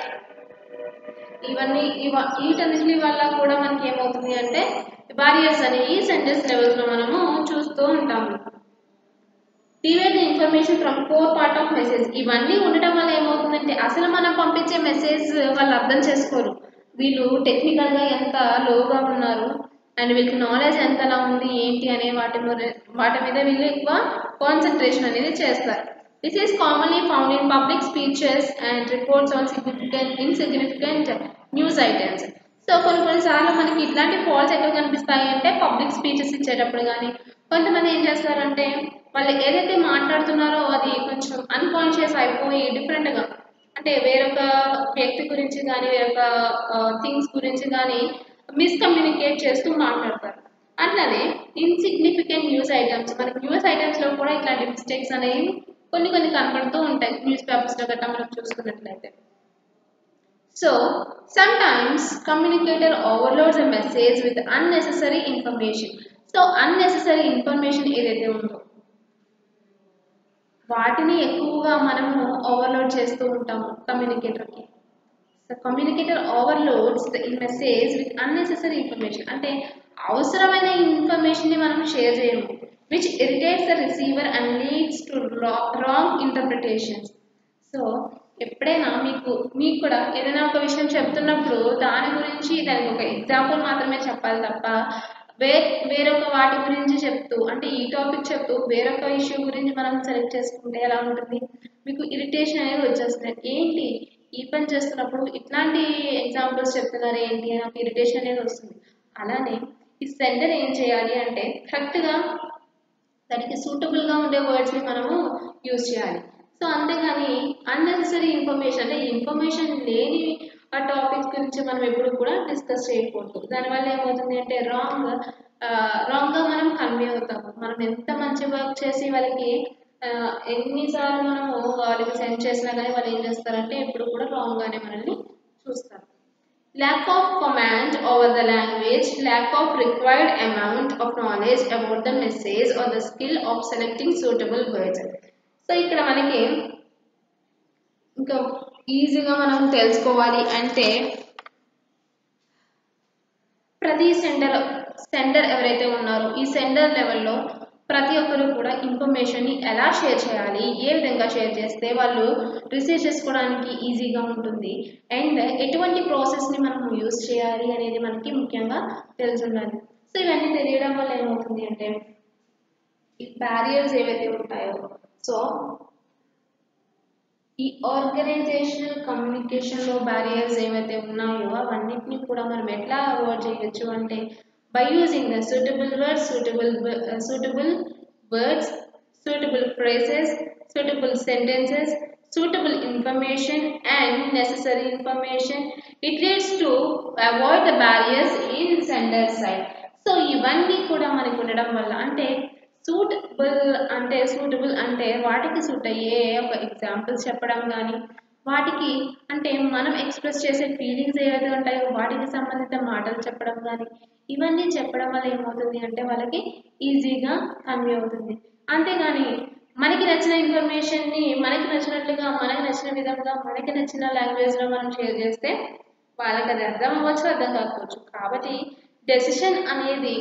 ఇవన్నీ ఇవ వీటన్నిటి వల్ల కూడా మనకి ఏమవుతుంది అంటే బ్యారియర్స్ అనేవి సెంటెన్స్ లెవెల్స్లో మనము చూస్తూ ఉంటాము divide information from core part of message ఇవన్నీ ఉండటం వల్ల ఏమవుతుందంటే అసలు మనం పంపించే మెసేజ్ వాళ్ళు అర్థం చేసుకోరు వీళ్ళు టెక్నికల్గా ఎంత లోగా ఉన్నారు అండ్ వీళ్ళకి నాలెడ్జ్ ఎంతలా ఉంది ఏంటి అనే వాటి మీద- వాటి మీద వీళ్ళు ఎక్కువ కాన్సన్ట్రేషన్ అనేది చేస్తారు this is commonly found in public speeches and reports on significant insignificant news items so so కొన్ని కొన్నిసార్లు మనకి ఇట్లాంటి ఫాల్స్ ఎక్కడ కనిపిస్తాయి అంటే పబ్లిక్ స్పీచెస్ ఇచ్చేటప్పుడు కానీ కొంతమంది ఏం చేస్తారంటే వాళ్ళు ఏదైతే మాట్లాడుతున్నారో అది కొంచెం అన్కాన్షియస్ అయిపోయి డిఫరెంట్గా అంటే వేరొక వ్యక్తి గురించి కానీ వేరొక థింగ్స్ గురించి కానీ మిస్కమ్యూనికేట్ చేస్తూ మాట్లాడతారు అట్లానే ఇన్సిగ్నిఫికెంట్ న్యూస్ ఐటమ్స్ మనకి న్యూస్ ఐటమ్స్లో కూడా ఇట్లాంటి మిస్టేక్స్ అనేవి కొన్ని కొన్ని కనపడుతూ ఉంటాయి న్యూస్ పేపర్స్లో గట్రా మనం చూసుకున్నట్లయితే so sometimes communicator overloads a message with unnecessary information so unnecessary information ఏదైతే ఉందో వాటిని ఎక్కువగా మనము ఓవర్లోడ్ చేస్తూ ఉంటాము కమ్యూనికేటర్కి so communicator overloads the message with unnecessary information అంటే అవసరమైన ఇన్ఫర్మేషన్ని మనం షేర్ చేయము which irritates the receiver and leads to wrong interpretations so ఎప్పుడైనా మీకు మీకు కూడా ఏదైనా ఒక విషయం చెప్తున్నప్పుడు దాని గురించి దానికి ఒక ఎగ్జాంపుల్ మాత్రమే చెప్పాలి తప్ప వే వేరొక వాటి గురించి చెప్తూ అంటే ఈ టాపిక్ చెప్తూ వేరొక ఇష్యూ గురించి మనం సెలెక్ట్ చేసుకుంటే ఎలా ఉంటుంది మీకు ఇరిటేషన్ అనేది వచ్చేస్తుంది ఏంటి ఈ పని చేస్తున్నప్పుడు ఇట్లాంటి ఎగ్జాంపుల్స్ చెప్తున్నారు ఏంటి అని ఒక ఇరిటేషన్ అనేది వస్తుంది అలానే ఈ సెంటర్ ఏం చేయాలి అంటే కరెక్ట్గా దానికి సూటబుల్గా ఉండే వర్డ్స్ని మనము యూజ్ చేయాలి సో అంతేగాని అన్నెసెసరీ ఇన్ఫర్మేషన్ అంటే ఇన్ఫర్మేషన్ లేని ఆ టాపిక్స్ గురించి మనం ఎప్పుడు కూడా డిస్కస్ చేయకూడదు దానివల్ల ఏమవుతుంది అంటే రాంగ్ రాంగ్గా మనం కన్వే అవుతాము మనం ఎంత మంచి వర్క్ చేసి వాళ్ళకి ఎన్నిసార్లు మనము వాళ్ళకి సెండ్ చేసినా కానీ వాళ్ళు ఏం చేస్తారంటే ఎప్పుడు కూడా రాంగ్గానే మనల్ని చూస్తారు lack of command over the language, lack of required amount of knowledge about the message or the skill of selecting suitable words. So ఇక్కడ మనకి ఇంకా ఈజీగా మనం తెలుసుకోవాలి అంటే ప్రతి సెంటర్ సెంటర్ ఎవరైతే ఉన్నారో ఈ సెంటర్ లెవెల్లో ప్రతి ఒక్కరు కూడా ఇన్ఫర్మేషన్ని ఎలా షేర్ చేయాలి ఏ విధంగా షేర్ చేస్తే వాళ్ళు రిసీవ్ చేసుకోవడానికి ఈజీగా ఉంటుంది అండ్ ఎటువంటి ప్రాసెస్ని మనం యూస్ చేయాలి అనేది మనకి ముఖ్యంగా తెలిసి ఉండాలి సో ఇవన్నీ తెలియడం వల్ల ఏమవుతుంది అంటే ఈ బ్యారియర్స్ ఏవైతే ఉంటాయో సో ఈ ఆర్గనైజేషనల్ కమ్యూనికేషన్లో బ్యారియర్స్ ఏవైతే ఉన్నాయో అవన్నిటిని కూడా మనం ఎట్లా అవాయిడ్ చేయొచ్చు అంటే by using the suitable words, suitable uh, suitable words, suitable phrases, suitable sentences, suitable information and necessary information. It leads to avoid the barriers in sender side. So ఇవన్నీ కూడా మనకు ఉండడం వల్ల అంటే సూటబుల్ అంటే సూటబుల్ అంటే వాటికి సూట్ అయ్యే ఒక ఎగ్జాంపుల్స్ చెప్పడం కానీ వాటికి అంటే మనం ఎక్స్ప్రెస్ చేసే ఫీలింగ్స్ ఏవైతే ఉంటాయో వాటికి సంబంధిత మాటలు చెప్పడం కానీ ఇవన్నీ చెప్పడం వల్ల ఏమవుతుంది అంటే వాళ్ళకి ఈజీగా కన్వే అవుతుంది అంతేగాని మనకి నచ్చిన ఇన్ఫర్మేషన్ని మనకి నచ్చినట్లుగా మనకి నచ్చిన విధంగా మనకి నచ్చిన లాంగ్వేజ్లో మనం షేర్ చేస్తే వాళ్ళకి అది అర్థం అవ్వచ్చు అర్థం కాకపోవచ్చు కాబట్టి డెసిషన్ అనేది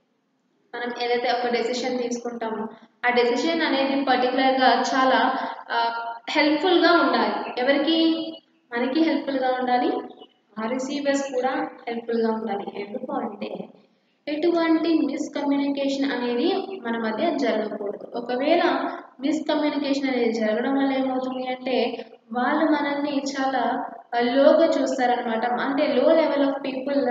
మనం ఏదైతే ఒక డెసిషన్ తీసుకుంటామో ఆ డెసిషన్ అనేది పర్టికులర్గా చాలా హెల్ప్ఫుల్గా ఉండాలి ఎవరికి మనకి హెల్ప్ఫుల్గా ఉండాలి ఆ రిసీవర్స్ కూడా హెల్ప్ఫుల్గా ఉండాలి ఎందుకు అంటే ఎటువంటి మిస్కమ్యూనికేషన్ అనేది మన మధ్య జరగకూడదు ఒకవేళ మిస్కమ్యూనికేషన్ అనేది జరగడం వల్ల ఏమవుతుంది అంటే వాళ్ళు మనల్ని చాలా లోగా చూస్తారనమాట అంటే low level of people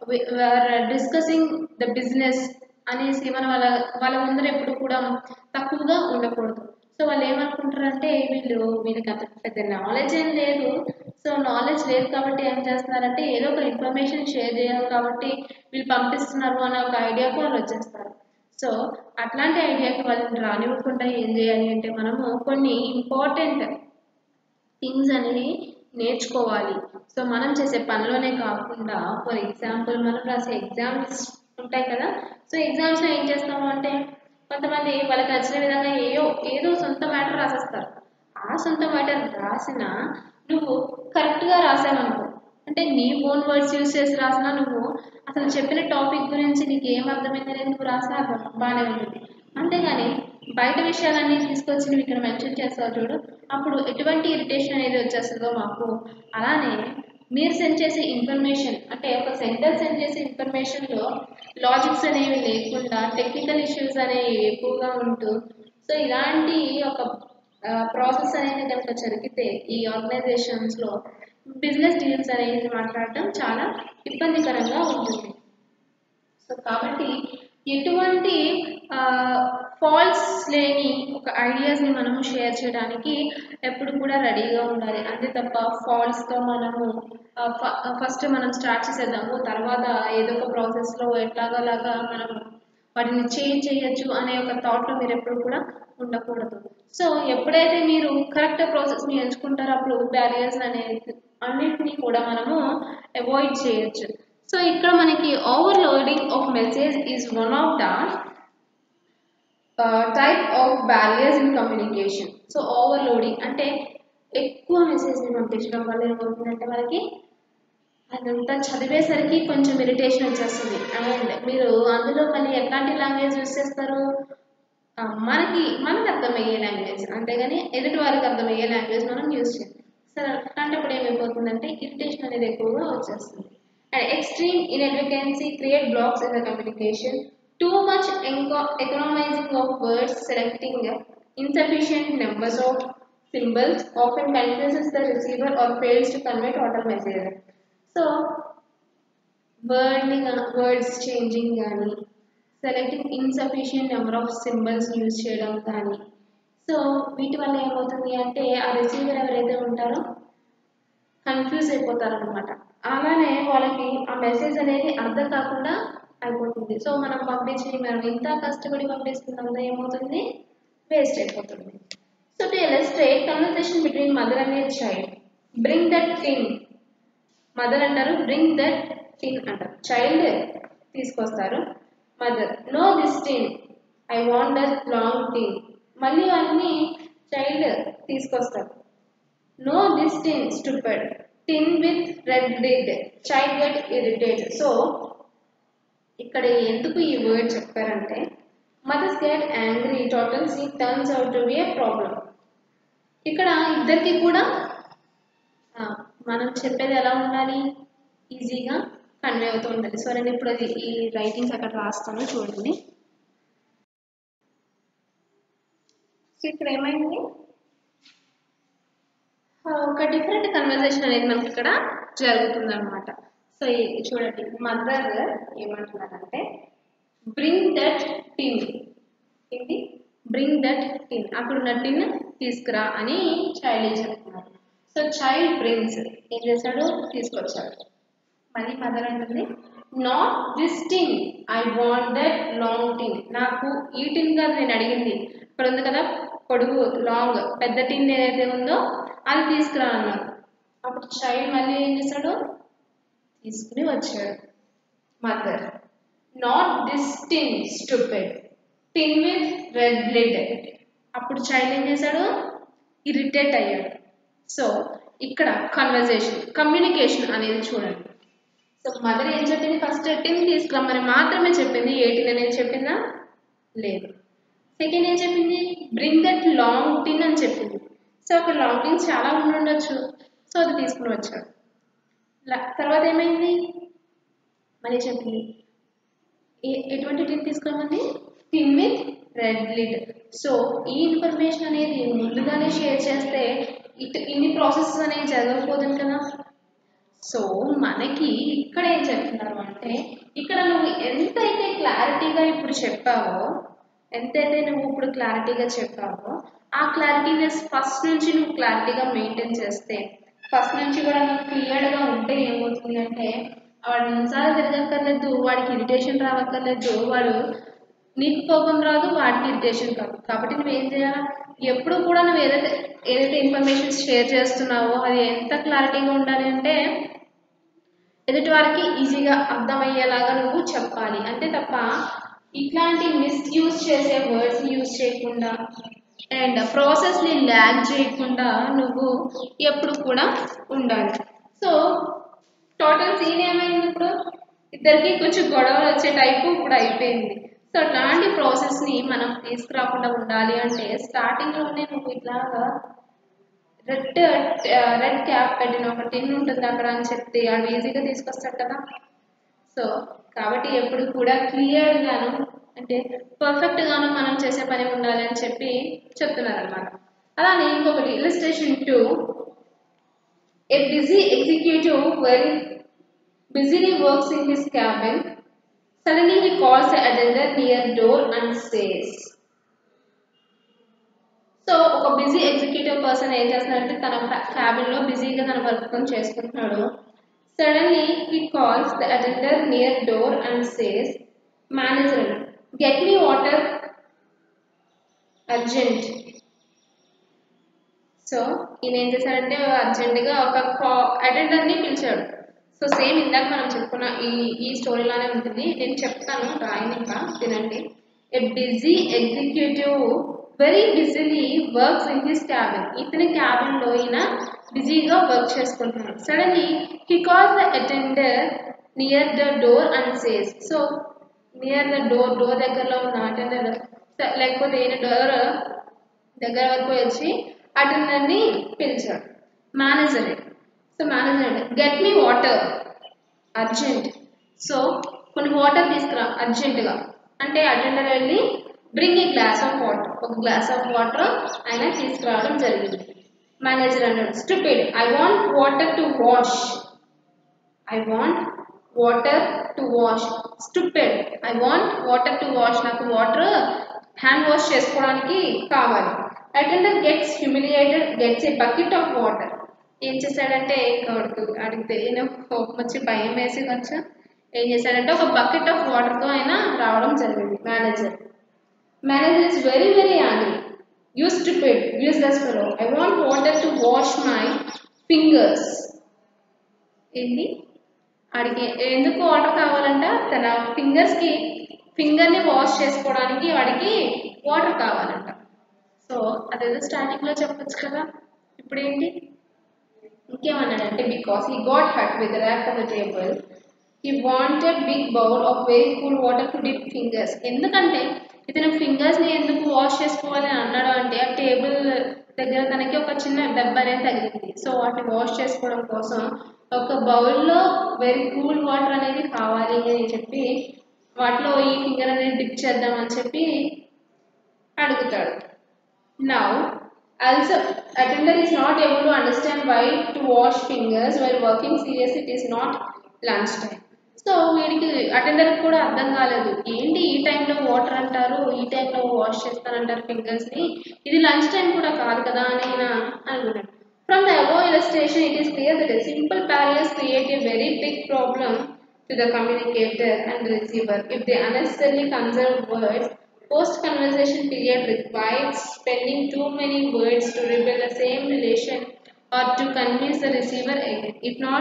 discussing the business అనేసి మన వాళ్ళ వాళ్ళ ముందర ఎప్పుడు కూడా తక్కువగా ఉండకూడదు సో వాళ్ళు ఏమనుకుంటారంటే వీళ్ళు వీళ్ళకి అంత పెద్ద నాలెడ్జ్ ఏం లేదు సో నాలెడ్జ్ లేదు కాబట్టి ఏం చేస్తున్నారంటే ఏదో ఒక ఇన్ఫర్మేషన్ షేర్ చేయాలి కాబట్టి వీళ్ళు పంపిస్తున్నారు అనే ఒక ఐడియాకు వాళ్ళు వచ్చేస్తారు సో అట్లాంటి ఐడియాకి వాళ్ళని రానివ్వకుండా ఏం చేయాలి అంటే మనము కొన్ని ఇంపార్టెంట్ థింగ్స్ అనేవి నేర్చుకోవాలి సో మనం చేసే పనిలోనే కాకుండా ఫర్ ఎగ్జాంపుల్ మనం రాసే ఎగ్జామ్స్ ఉంటాయి కదా సో ఎగ్జామ్స్లో ఏం చేస్తాము అంటే కొంతమంది వాళ్ళకి నచ్చిన విధంగా ఏయో ఏదో సొంత మ్యాటర్ రాసేస్తారు ఆ సొంత మ్యాటర్ రాసిన నువ్వు కరెక్ట్గా రాసావనుకో అంటే నీ ఓన్ వర్డ్స్ యూస్ చేసి రాసినా నువ్వు అసలు చెప్పిన టాపిక్ గురించి నీకు ఏం అర్థమైందని నువ్వు రాసినా అర్థం బాగానే ఉంటుంది అంతేగాని బయట విషయాలన్నీ తీసుకొచ్చి నువ్వు ఇక్కడ మెన్షన్ చేస్తావు చూడు అప్పుడు ఎటువంటి ఇరిటేషన్ అనేది వచ్చేస్తుందో మాకు అలానే మీరు సెండ్ చేసే ఇన్ఫర్మేషన్ అంటే ఒక సెంటర్ సెండ్ చేసే ఇన్ఫర్మేషన్లో లాజిక్స్ అనేవి లేకుండా టెక్నికల్ ఇష్యూస్ అనేవి ఎక్కువగా ఉంటూ సో ఇలాంటి ఒక ప్రాసెస్ అనేది కనుక జరిగితే ఈ ఆర్గనైజేషన్స్లో బిజినెస్ డీల్స్ అనేది మాట్లాడటం చాలా ఇబ్బందికరంగా ఉంటుంది సో కాబట్టి ఎటువంటి ఫాల్స్ లేని ఒక ఐడియాస్ని మనము షేర్ చేయడానికి ఎప్పుడు కూడా రెడీగా ఉండాలి అంతే తప్ప ఫాల్స్తో మనము ఫస్ట్ మనం స్టార్ట్ చేసేద్దాము తర్వాత ఏదో ఒక ప్రాసెస్లో ఎట్లాగోలాగా మనం వాటిని చేంజ్ చేయొచ్చు అనే ఒక థాట్లో మీరు ఎప్పుడు కూడా ఉండకూడదు సో ఎప్పుడైతే మీరు కరెక్ట్ ప్రాసెస్ని ఎంచుకుంటారో అప్పుడు బ్యారియర్స్ అనేది అన్నిటినీ కూడా మనము అవాయిడ్ చేయొచ్చు సో ఇక్కడ మనకి overloading of message is one of the type of barriers in communication so overloading అంటే ఎక్కువ మెసేజ్ని పంపించడం వల్ల ఏమవుతుందంటే మనకి అదంతా చదివేసరికి కొంచెం ఇరిటేషన్ వచ్చేస్తుంది అండ్ మీరు అందులో మళ్ళీ ఎట్లాంటి లాంగ్వేజ్ యూస్ చేస్తారు మనకి మనకు అర్థమయ్యే లాంగ్వేజ్ అంతేగాని ఎదుటి వారికి అర్థమయ్యే లాంగ్వేజ్ మనం యూస్ చేయాలి సరే అట్లాంటప్పుడు ఏమైపోతుందంటే ఇరిటేషన్ అనేది ఎక్కువగా వచ్చేస్తుంది and extreme inadequacy create blocks in the communication too much economising of words selecting insufficient numbers of symbols often confuses the receiver or fails to convey total message. So వర్డ్ని words changing కానీ selecting insufficient number of symbols use చేయడం కానీ so వీటి వల్ల ఏమవుతుంది అంటే ఆ receiver ఎవరైతే ఉంటారో కన్ఫ్యూజ్ అయిపోతారనమాట అలానే వాళ్ళకి ఆ మెసేజ్ అనేది అర్థం కాకుండా అయిపోతుంది సో మనం పంపించి మనం ఇంత కష్టపడి పంపిస్తున్నంత ఏమవుతుంది వేస్ట్ అయిపోతుంది so to illustrate conversation between mother and a child bring that thing mother అంటారు బ్రింగ్ దట్ థింగ్ అంటారు చైల్డ్ తీసుకొస్తారు mother no this thing I want that long thing మళ్ళీ అన్ని చైల్డ్ తీసుకొస్తారు no this thing stupid tin with red lid child get irritate so ఇక్కడ ఎందుకు ఈ word చెప్పారంటే mothers get angry total see turns out to be a problem ఇక్కడ ఇద్దరికి కూడా మనం చెప్పేది ఎలా ఉండాలి ఈజీగా కన్వే అవుతూ ఉండాలి సో నేను ఇప్పుడు అది ఈ రైటింగ్స్ అక్కడ రాస్తాను చూడండి సో ఇక్కడ ఏమైంది ఒక డిఫరెంట్ కన్వర్జేషన్ అనేది మనకి ఇక్కడ జరుగుతుంది అనమాట సో చూడండి మదర్ ఏమంటున్నారంటే బ్రింగ్ దట్ టిన్ ఇది బ్రింగ్ దట్ టిన్ అక్కడ ఉన్న టిన్ తీసుకురా అని చైల్డ్ చెప్తున్నారు సో చైల్డ్ బ్రింగ్స్ ఏం చేశాడు తీసుకొచ్చాడు మళ్ళీ మదర్ అంటుంది not this tin I want that long tin నాకు ఈ టిన్ కాదు నేను అడిగింది ఇక్కడ ఉంది కదా పొడుగు లాంగ్ పెద్ద టిన్ ఏదైతే ఉందో అది తీసుకురా అన్నారు అప్పుడు చైల్డ్ మళ్ళీ ఏం చేశాడు తీసుకుని వచ్చాడు mother not this tin stupid tin with red lid అప్పుడు చైల్డ్ ఏం చేశాడు ఇరిటేట్ అయ్యాడు సో ఇక్కడ కన్వర్జేషన్ కమ్యూనికేషన్ అనేది చూడండి సో మదర్ ఏం చెప్పింది ఫస్ట్ టిన్ తీసుకురమ్మని మాత్రమే చెప్పింది ఏ టిన్ అనేది చెప్పిందా లేదు సెకండ్ ఏం చెప్పింది బ్రింగ్ దట్ లాంగ్ టిన్ అని చెప్పింది సో అక్కడ లాంగ్ టిన్స్ చాలా ఉండి ఉండొచ్చు సో అది తీసుకుని వచ్చాడు తర్వాత ఏమైంది మళ్ళీ చెప్పింది ఎటువంటి టిన్ తీసుకోమండి tin with red lid so ఈ ఇన్ఫర్మేషన్ అనేది ముందుగానే షేర్ చేస్తే ఇటు ఇన్ని ప్రాసెసెస్ అనేవి జరగకపోతుంది కదా సో మనకి ఇక్కడ ఏం చెప్తున్నారు అంటే ఇక్కడ నువ్వు ఎంతైతే క్లారిటీగా ఇప్పుడు చెప్పావో ఎంతైతే నువ్వు ఇప్పుడు క్లారిటీగా చెప్పావో ఆ క్లారిటీనెస్ ఫస్ట్ నుంచి నువ్వు క్లారిటీగా మెయింటైన్ చేస్తే ఫస్ట్ నుంచి కూడా నువ్వు క్లియర్గా ఉంటే ఏమవుతుంది అంటే వాడు నిమిషాలు తిరగక్కర్లేదు వాడికి ఇరిటేషన్ రావక్కర్లేదు వాడు నీకు కోపం రాదు వాడికి ఇరిటేషన్ కాదు కాబట్టి నువ్వేం చేయాలి ఎప్పుడు కూడా నువ్వు ఏదైతే ఏదైతే ఇన్ఫర్మేషన్ షేర్ చేస్తున్నావో అది ఎంత క్లారిటీగా ఉండాలి అంటే ఎదుటి వారికి ఈజీగా అర్థమయ్యేలాగా నువ్వు చెప్పాలి అంతే తప్ప ఇట్లాంటి మిస్యూజ్ చేసే వర్డ్స్ యూజ్ చేయకుండా అండ్ ప్రాసెస్ని ల్యాగ్ చేయకుండా నువ్వు ఎప్పుడు కూడా ఉండాలి సో టోటల్ సీన్ ఏమైంది ఇప్పుడు ఇద్దరికి కొంచెం గొడవలు వచ్చే టైపు ఇప్పుడు అయిపోయింది సో అట్లాంటి ప్రాసెస్ని మనం తీసుకురాకుండా ఉండాలి అంటే స్టార్టింగ్లోనే నువ్వు ఇట్లాగా రెడ్ రెడ్ క్యాప్ పెట్టిన ఒక టిన్ ఉంటుంది అక్కడ అని చెప్తే వాడు ఈజీగా తీసుకొస్తాడు కదా సో కాబట్టి ఎప్పుడు కూడా క్లియర్గాను అంటే పర్ఫెక్ట్గాను మనం చేసే పని ఉండాలి అని చెప్పి చెప్తున్నారు అనమాట అలానే ఇంకొకటి illustration two A busy executive very busily works in his cabin. Suddenly he calls the attendant near door and says, so ఒక బిజీ ఎగ్జిక్యూటివ్ పర్సన్ ఏం చేస్తున్నాడంటే తన క్యాబిన్ లో బిజీగా తన వర్క్ చేసుకుంటున్నాడు suddenly he calls the attender near door and says manager get me water urgent so ఈయన ఏం చేశాడంటే అర్జెంటుగా ఒక అటెండర్ని పిలిచాడు సో సేమ్ ఇందాక మనం చెప్పుకున్న ఈ ఈ స్టోరీలానే ఉంటుంది నేను చెప్తాను రాయని ఇంకా తినండి a busy executive very busily works in his cabin ఇతని క్యాబిన్లో ఈయన బిజీగా వర్క్ చేసుకుంటున్నాడు suddenly he calls the attender near the door and says so near the door door దగ్గరలో ఉన్న అటెండర్ లేకపోతే ఈయన డోర్ దగ్గర వరకు వచ్చి అటెండర్ని పిలిచాడు manager so manager get me water urgent so కొన్ని వాటర్ తీసుకురా అర్జెంటుగా అంటే అటెండర్ వెళ్ళి bring a glass of water ఒక గ్లాస్ ఆఫ్ వాటర్ ఆయన తీసుకురావడం జరిగింది మేనేజర్ అన్నాడు stupid I want water to wash I want water to wash stupid I want water to wash నాకు వాటర్ హ్యాండ్ వాష్ చేసుకోవడానికి కావాలి attender gets humiliated gets a bucket of water ఏం చేశాడంటే వాడికి అడిగితే ఈయన కోపం వచ్చి భయం వేసి కొంచెం ఏం చేశాడంటే ఒక బకెట్ ఆఫ్ వాటర్తో ఆయన రావడం జరిగింది manager manager is very very angry you stupid useless fellow I want water to wash my fingers ఏంటి ఆడికి ఎందుకు వాటర్ కావాలంట తన ఫింగర్స్కి ఫింగర్ని వాష్ చేసుకోవడానికి వాడికి వాటర్ కావాలంట సో అదేదో స్టార్టింగ్లో చెప్పొచ్చు కదా ఇప్పుడు ఏంటి ఇంకేమన్నాడంటే because he got hurt with rack of the table he wanted big bowl of very cool water to dip fingers ఎందుకంటే ఇతను ఫింగర్స్ని ఎందుకు వాష్ చేసుకోవాలి అని అన్నాడు అంటే ఆ టేబుల్ దగ్గర తనకి ఒక చిన్న దెబ్బ అనేది తగిలింది సో వాటిని వాష్ చేసుకోవడం కోసం ఒక బౌల్లో వెరీ కూల్ వాటర్ అనేది కావాలి అని చెప్పి వాటిలో ఈ ఫింగర్ అనేది డిప్ చేద్దామని చెప్పి అడుగుతాడు now also attender is not able to understand why to wash fingers while working seriously it is not lunch time so వీడికి అటెండర్ కూడా అర్థం కాలేదు ఏంటి ఈ టైంలో వాటర్ అంటారు ఈ టైంలో వాష్ చేస్తారంటారు ఫింగర్స్ని ఇది లంచ్ టైం కూడా కాదు కదా అని ఆయన అనుకున్నాడు from the above illustration it is clear that a simple barriers create a very big problem to the communicator and receiver if they unnecessarily conserve words Post conversation period requires spending too many words to rebuild the same relation or to convince the receiver again. If not,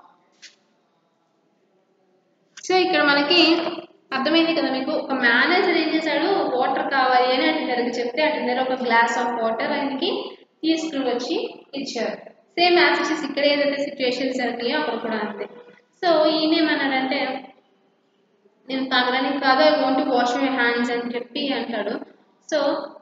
so ఇక్కడ మనకి అర్థమైంది కదా మీకు ఒక manager ఏం చేశాడు water కావాలి అని అటెండర్కి చెప్తే అటెండర్ ఒక గ్లాస్ ఆఫ్ వాటర్ ఆయనకి తీసుకుని వచ్చి ఇచ్చారు సేమ్ యాక్సెస్ ఇక్కడ ఏదైతే సిచ్యువేషన్స్ జరిగాయో అక్కడ కూడా అంతే సో ఈయన ఏమన్నాడంటే నేను తాగడానికి కాదు I want to wash my hands అని చెప్పి అంటాడు so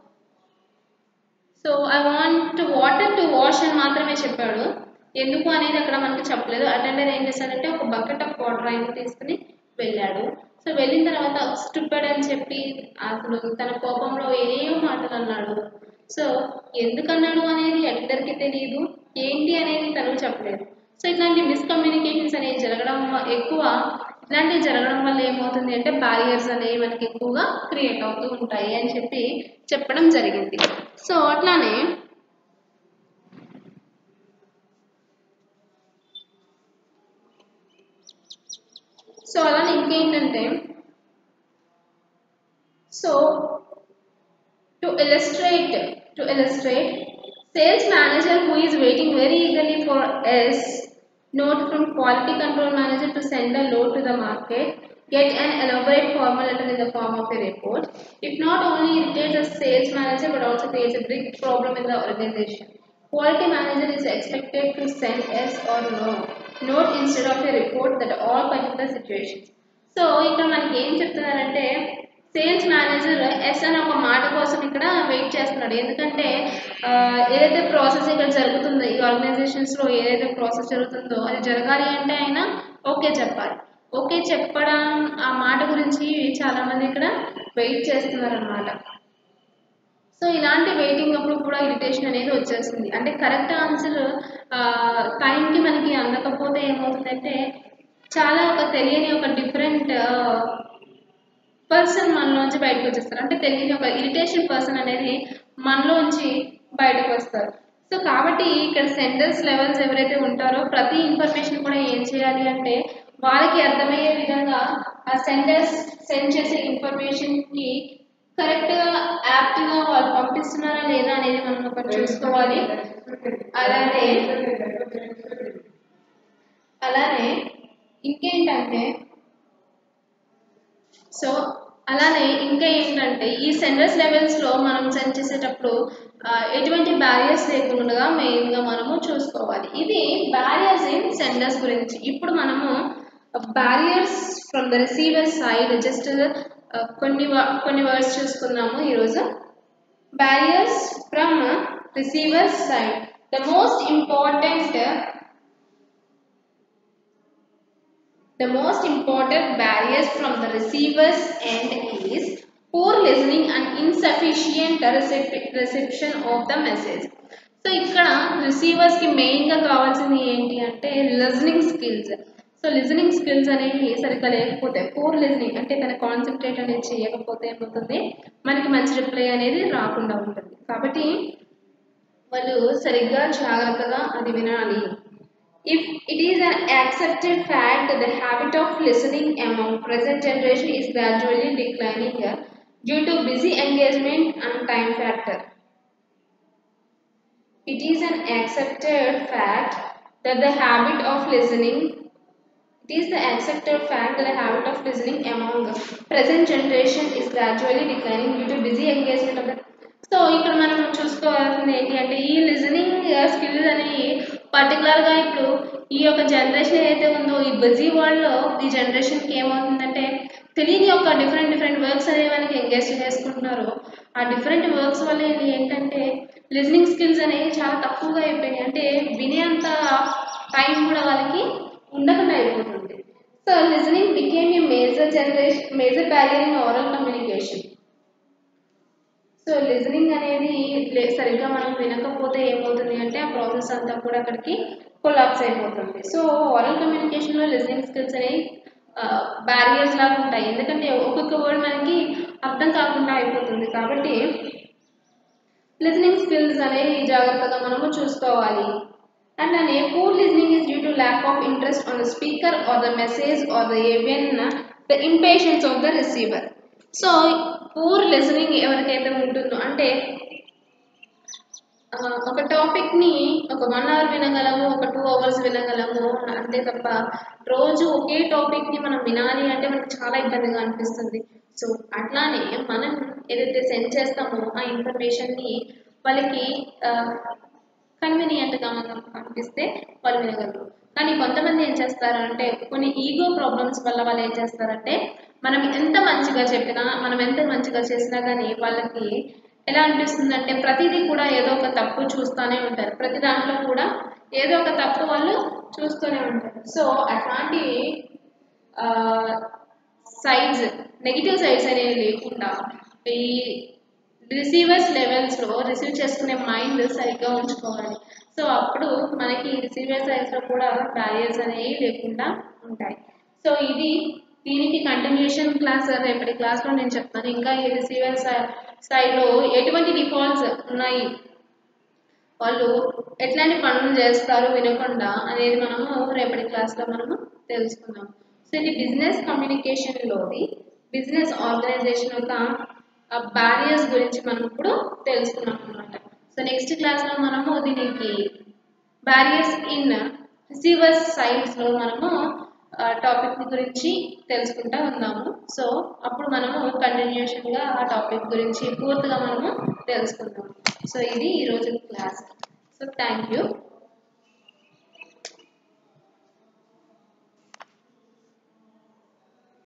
so I want water to wash అని మాత్రమే చెప్పాడు ఎందుకు అనేది అక్కడ మనకి చెప్పలేదు అటెండర్ ఏం చేశాడంటే ఒక బకెట్ ఆఫ్ వాటర్ ఆయన తీసుకుని వెళ్ళాడు సో వెళ్ళిన తర్వాత స్టూపెడ్ అని చెప్పి అసలు తన కోపంలో ఏం మాటలు అన్నాడు సో ఎందుకన్నాడు అనేది అటెండర్కి తెలియదు ఏంటి అనేది తను చెప్పలేదు సో ఇట్లాంటి మిస్కమ్యూనికేషన్స్ అనేవి జరగడం ఎక్కువ ఇట్లాంటివి జరగడం వల్ల ఏమవుతుంది అంటే బ్యారియర్స్ అనేవి మనకి ఎక్కువగా క్రియేట్ అవుతూ ఉంటాయి అని చెప్పి చెప్పడం జరిగింది సో అట్లానే సో అలానే ఇంకేంటంటే so to illustrate to illustrate sales manager who is waiting very eagerly for S note from quality control manager to send the load to the market get an elaborate formal letter in the form of a report it not only irritates the sales manager but also creates a big problem in the organization quality manager is expected to send S or no note instead of a report that all particular situations so ఇక్కడ మనకి ఏం చెప్తున్నారంటే sales manager yes అని ఒక మాట కోసం ఇక్కడ wait చేస్తున్నాడు ఎందుకంటే ఆ, ఏదైతే ప్రాసెస్ ఇక్కడ జరుగుతుందో ఈ ఆర్గనైజేషన్స్లో ఏదైతే ప్రాసెస్ జరుగుతుందో అది జరగాలి అంటే ఆయన ఓకే చెప్పాలి ఓకే చెప్పడం ఆ మాట గురించి చాలా మంది ఇక్కడ వెయిట్ చేస్తున్నారు అనమాట సో ఇలాంటి వెయిటింగ్ అప్పుడు కూడా ఇరిటేషన్ అనేది వచ్చేస్తుంది అంటే కరెక్ట్ ఆన్సర్ టైంకి మనకి అందకపోతే ఏమవుతుందంటే చాలా ఒక తెలియని ఒక డిఫరెంట్ పర్సన్ మనలోంచి బయటకు వచ్చేస్తారు అంటే తెలియని ఒక ఇరిటేషన్ పర్సన్ అనేది మనలోంచి బయటకు వస్తారు సో కాబట్టి ఇక్కడ సెంటర్స్ లెవెల్స్ ఎవరైతే ఉంటారో ప్రతి ఇన్ఫర్మేషన్ కూడా ఏం చేయాలి అంటే వాళ్ళకి అర్థమయ్యే విధంగా ఆ సెంటర్స్ సెండ్ చేసే ఇన్ఫర్మేషన్కి కరెక్ట్గా యాప్ట్గా వాళ్ళు పంపిస్తున్నారా లేదా అనేది మనం ఒకటి చూసుకోవాలి అలానే అలానే ఇంకేంటంటే సో అలానే ఇంకా ఏంటంటే ఈ సెండర్స్ లెవెల్స్లో మనం సెండ్ చేసేటప్పుడు ఆ, ఎటువంటి బ్యారియర్స్ లేకుండా మెయిన్గా మనము చూసుకోవాలి ఇది బ్యారియర్స్ ఇన్ సెండర్స్ గురించి ఇప్పుడు మనము barriers from the receiver side just కొన్ని wa- కొన్ని వర్డ్స్ చూసుకుందాము ఈరోజు barriers from receiver side the most important The most important barriers from the receiver's end is poor listening and insufficient recep- reception of the message. So ఇక్కడ receivers కి main గా కావాల్సింది ఏంటి అంటే listening skills so listening skills అనేవి సరిగ్గా లేకపోతే poor listening అంటే తన కాన్సన్ట్రేట్ అనేది చేయకపోతే ఏమవుతుంది మనకి మంచి రిప్లై అనేది రాకుండా ఉంటుంది కాబట్టి వాళ్ళు సరిగ్గా జాగ్రత్తగా అది వినాలి If it is an accepted fact that the habit of listening among present generation is gradually declining uh, due to busy engagement and time factor. It is an accepted fact that the habit of listening it is the accepted fact that the habit of listening among present generation is gradually declining due to busy engagement of the so ఇక్కడ మనం చూసుకోవాల్సింది ఏంటి అంటే ఈ listening skills అనేవి పర్టికులర్గా ఇప్పుడు ఈ యొక్క జనరేషన్ ఏదైతే ఉందో ఈ బిజీ వరల్డ్లో ఈ జనరేషన్కి ఏమవుతుందంటే తెలియని ఒక డిఫరెంట్ డిఫరెంట్ వర్క్స్ అనేవి మనకి ఎంగేజ్ చేసుకుంటున్నారు ఆ డిఫరెంట్ వర్క్స్ వల్ల ఇది ఏంటంటే లిజనింగ్ స్కిల్స్ అనేవి చాలా తక్కువగా అయిపోయినాయి అంటే వినేంత టైం కూడా వాళ్ళకి ఉండకుండా అయిపోతుంది so listening became a major generation major barrier in oral communication so listening అనేది లే- సరిగ్గా మనం వినకపోతే ఏమవుతుంది అంటే ఆ ప్రాసెస్ అంతా కూడా అక్కడికి కొలాప్స్ అయిపోతుంది సో ఓరల్ కమ్యూనికేషన్లో లిజనింగ్ స్కిల్స్ అనేవి బ్యారియర్స్ లాగా ఉంటాయి ఎందుకంటే ఒక్కొక్క వర్డ్ మనకి అర్థం కాకుండా అయిపోతుంది కాబట్టి లిజనింగ్ స్కిల్స్ అనేవి జాగ్రత్తగా మనము చూసుకోవాలి అండ్ అనే poor listening is due to lack of interest on the speaker or the message or the even the impatience of the receiver so poor listening ఎవరికైతే ఉంటుందో అంటే ఆ, ఒక టాపిక్ ని ఒక వన్ అవర్ వినగలము ఒక టూ అవర్స్ వినగలము అంతే తప్ప రోజు ఒకే టాపిక్ ని మనం వినాలి అంటే మనకు చాలా ఇబ్బందిగా అనిపిస్తుంది సో అట్లానే మనం ఏదైతే సెండ్ చేస్తామో ఆ ఇన్ఫర్మేషన్ ని వాళ్ళకి కన్వీనియంట్ గా మనం అనిపిస్తే వాళ్ళు వినగలరు కానీ కొంతమంది ఏం చేస్తారు అంటే కొన్ని ఈగో ప్రాబ్లమ్స్ వల్ల వాళ్ళు ఏం చేస్తారంటే మనం ఎంత మంచిగా చెప్పినా మనం ఎంత మంచిగా చేసినా కానీ వాళ్ళకి ఎలా అనిపిస్తుంది అంటే ప్రతిదీ కూడా ఏదో ఒక తప్పు చూస్తూనే ఉంటారు ప్రతి దాంట్లో కూడా ఏదో ఒక తప్పు వాళ్ళు చూస్తూనే ఉంటారు సో అట్లాంటి సైడ్స్ నెగిటివ్ సైడ్స్ అనేవి లేకుండా ఈ రిసీవర్స్ లెవెల్స్లో రిసీవ్ చేసుకునే మైండ్ సరిగ్గా ఉంచుకోవాలి సో అప్పుడు మనకి రిసీవర్ సైడ్స్లో కూడా బ్యారియర్స్ అనేవి లేకుండా ఉంటాయి సో ఇది దీనికి కంటిన్యూషన్ క్లాస్ రేపటి క్లాస్లో నేను చెప్తాను ఇంకా ఈ రిసీవర్ సైడ్లో ఎటువంటి డిఫాల్ట్స్ ఉన్నాయి వాళ్ళు ఎట్లాంటి పనులు చేస్తారు వినకుండా అనేది మనము రేపటి క్లాస్లో మనము తెలుసుకుందాం సో ఇది బిజినెస్ కమ్యూనికేషన్లోది బిజినెస్ ఆర్గనైజేషన్ యొక్క బ్యారియర్స్ గురించి మనం ఇప్పుడు తెలుసుకున్నాం అనమాట సో నెక్స్ట్ క్లాస్లో మనము దీనికి బ్యారియర్స్ ఇన్ రిసీవర్స్ సైడ్స్లో మనము టాపిక్ గురించి తెలుసుకుంటా ఉన్నాము సో అప్పుడు మనము కంటిన్యూషన్గా ఆ టాపిక్ గురించి పూర్తిగా మనము తెలుసుకుందాం సో ఇది ఈరోజు క్లాస్ సో థ్యాంక్ యూ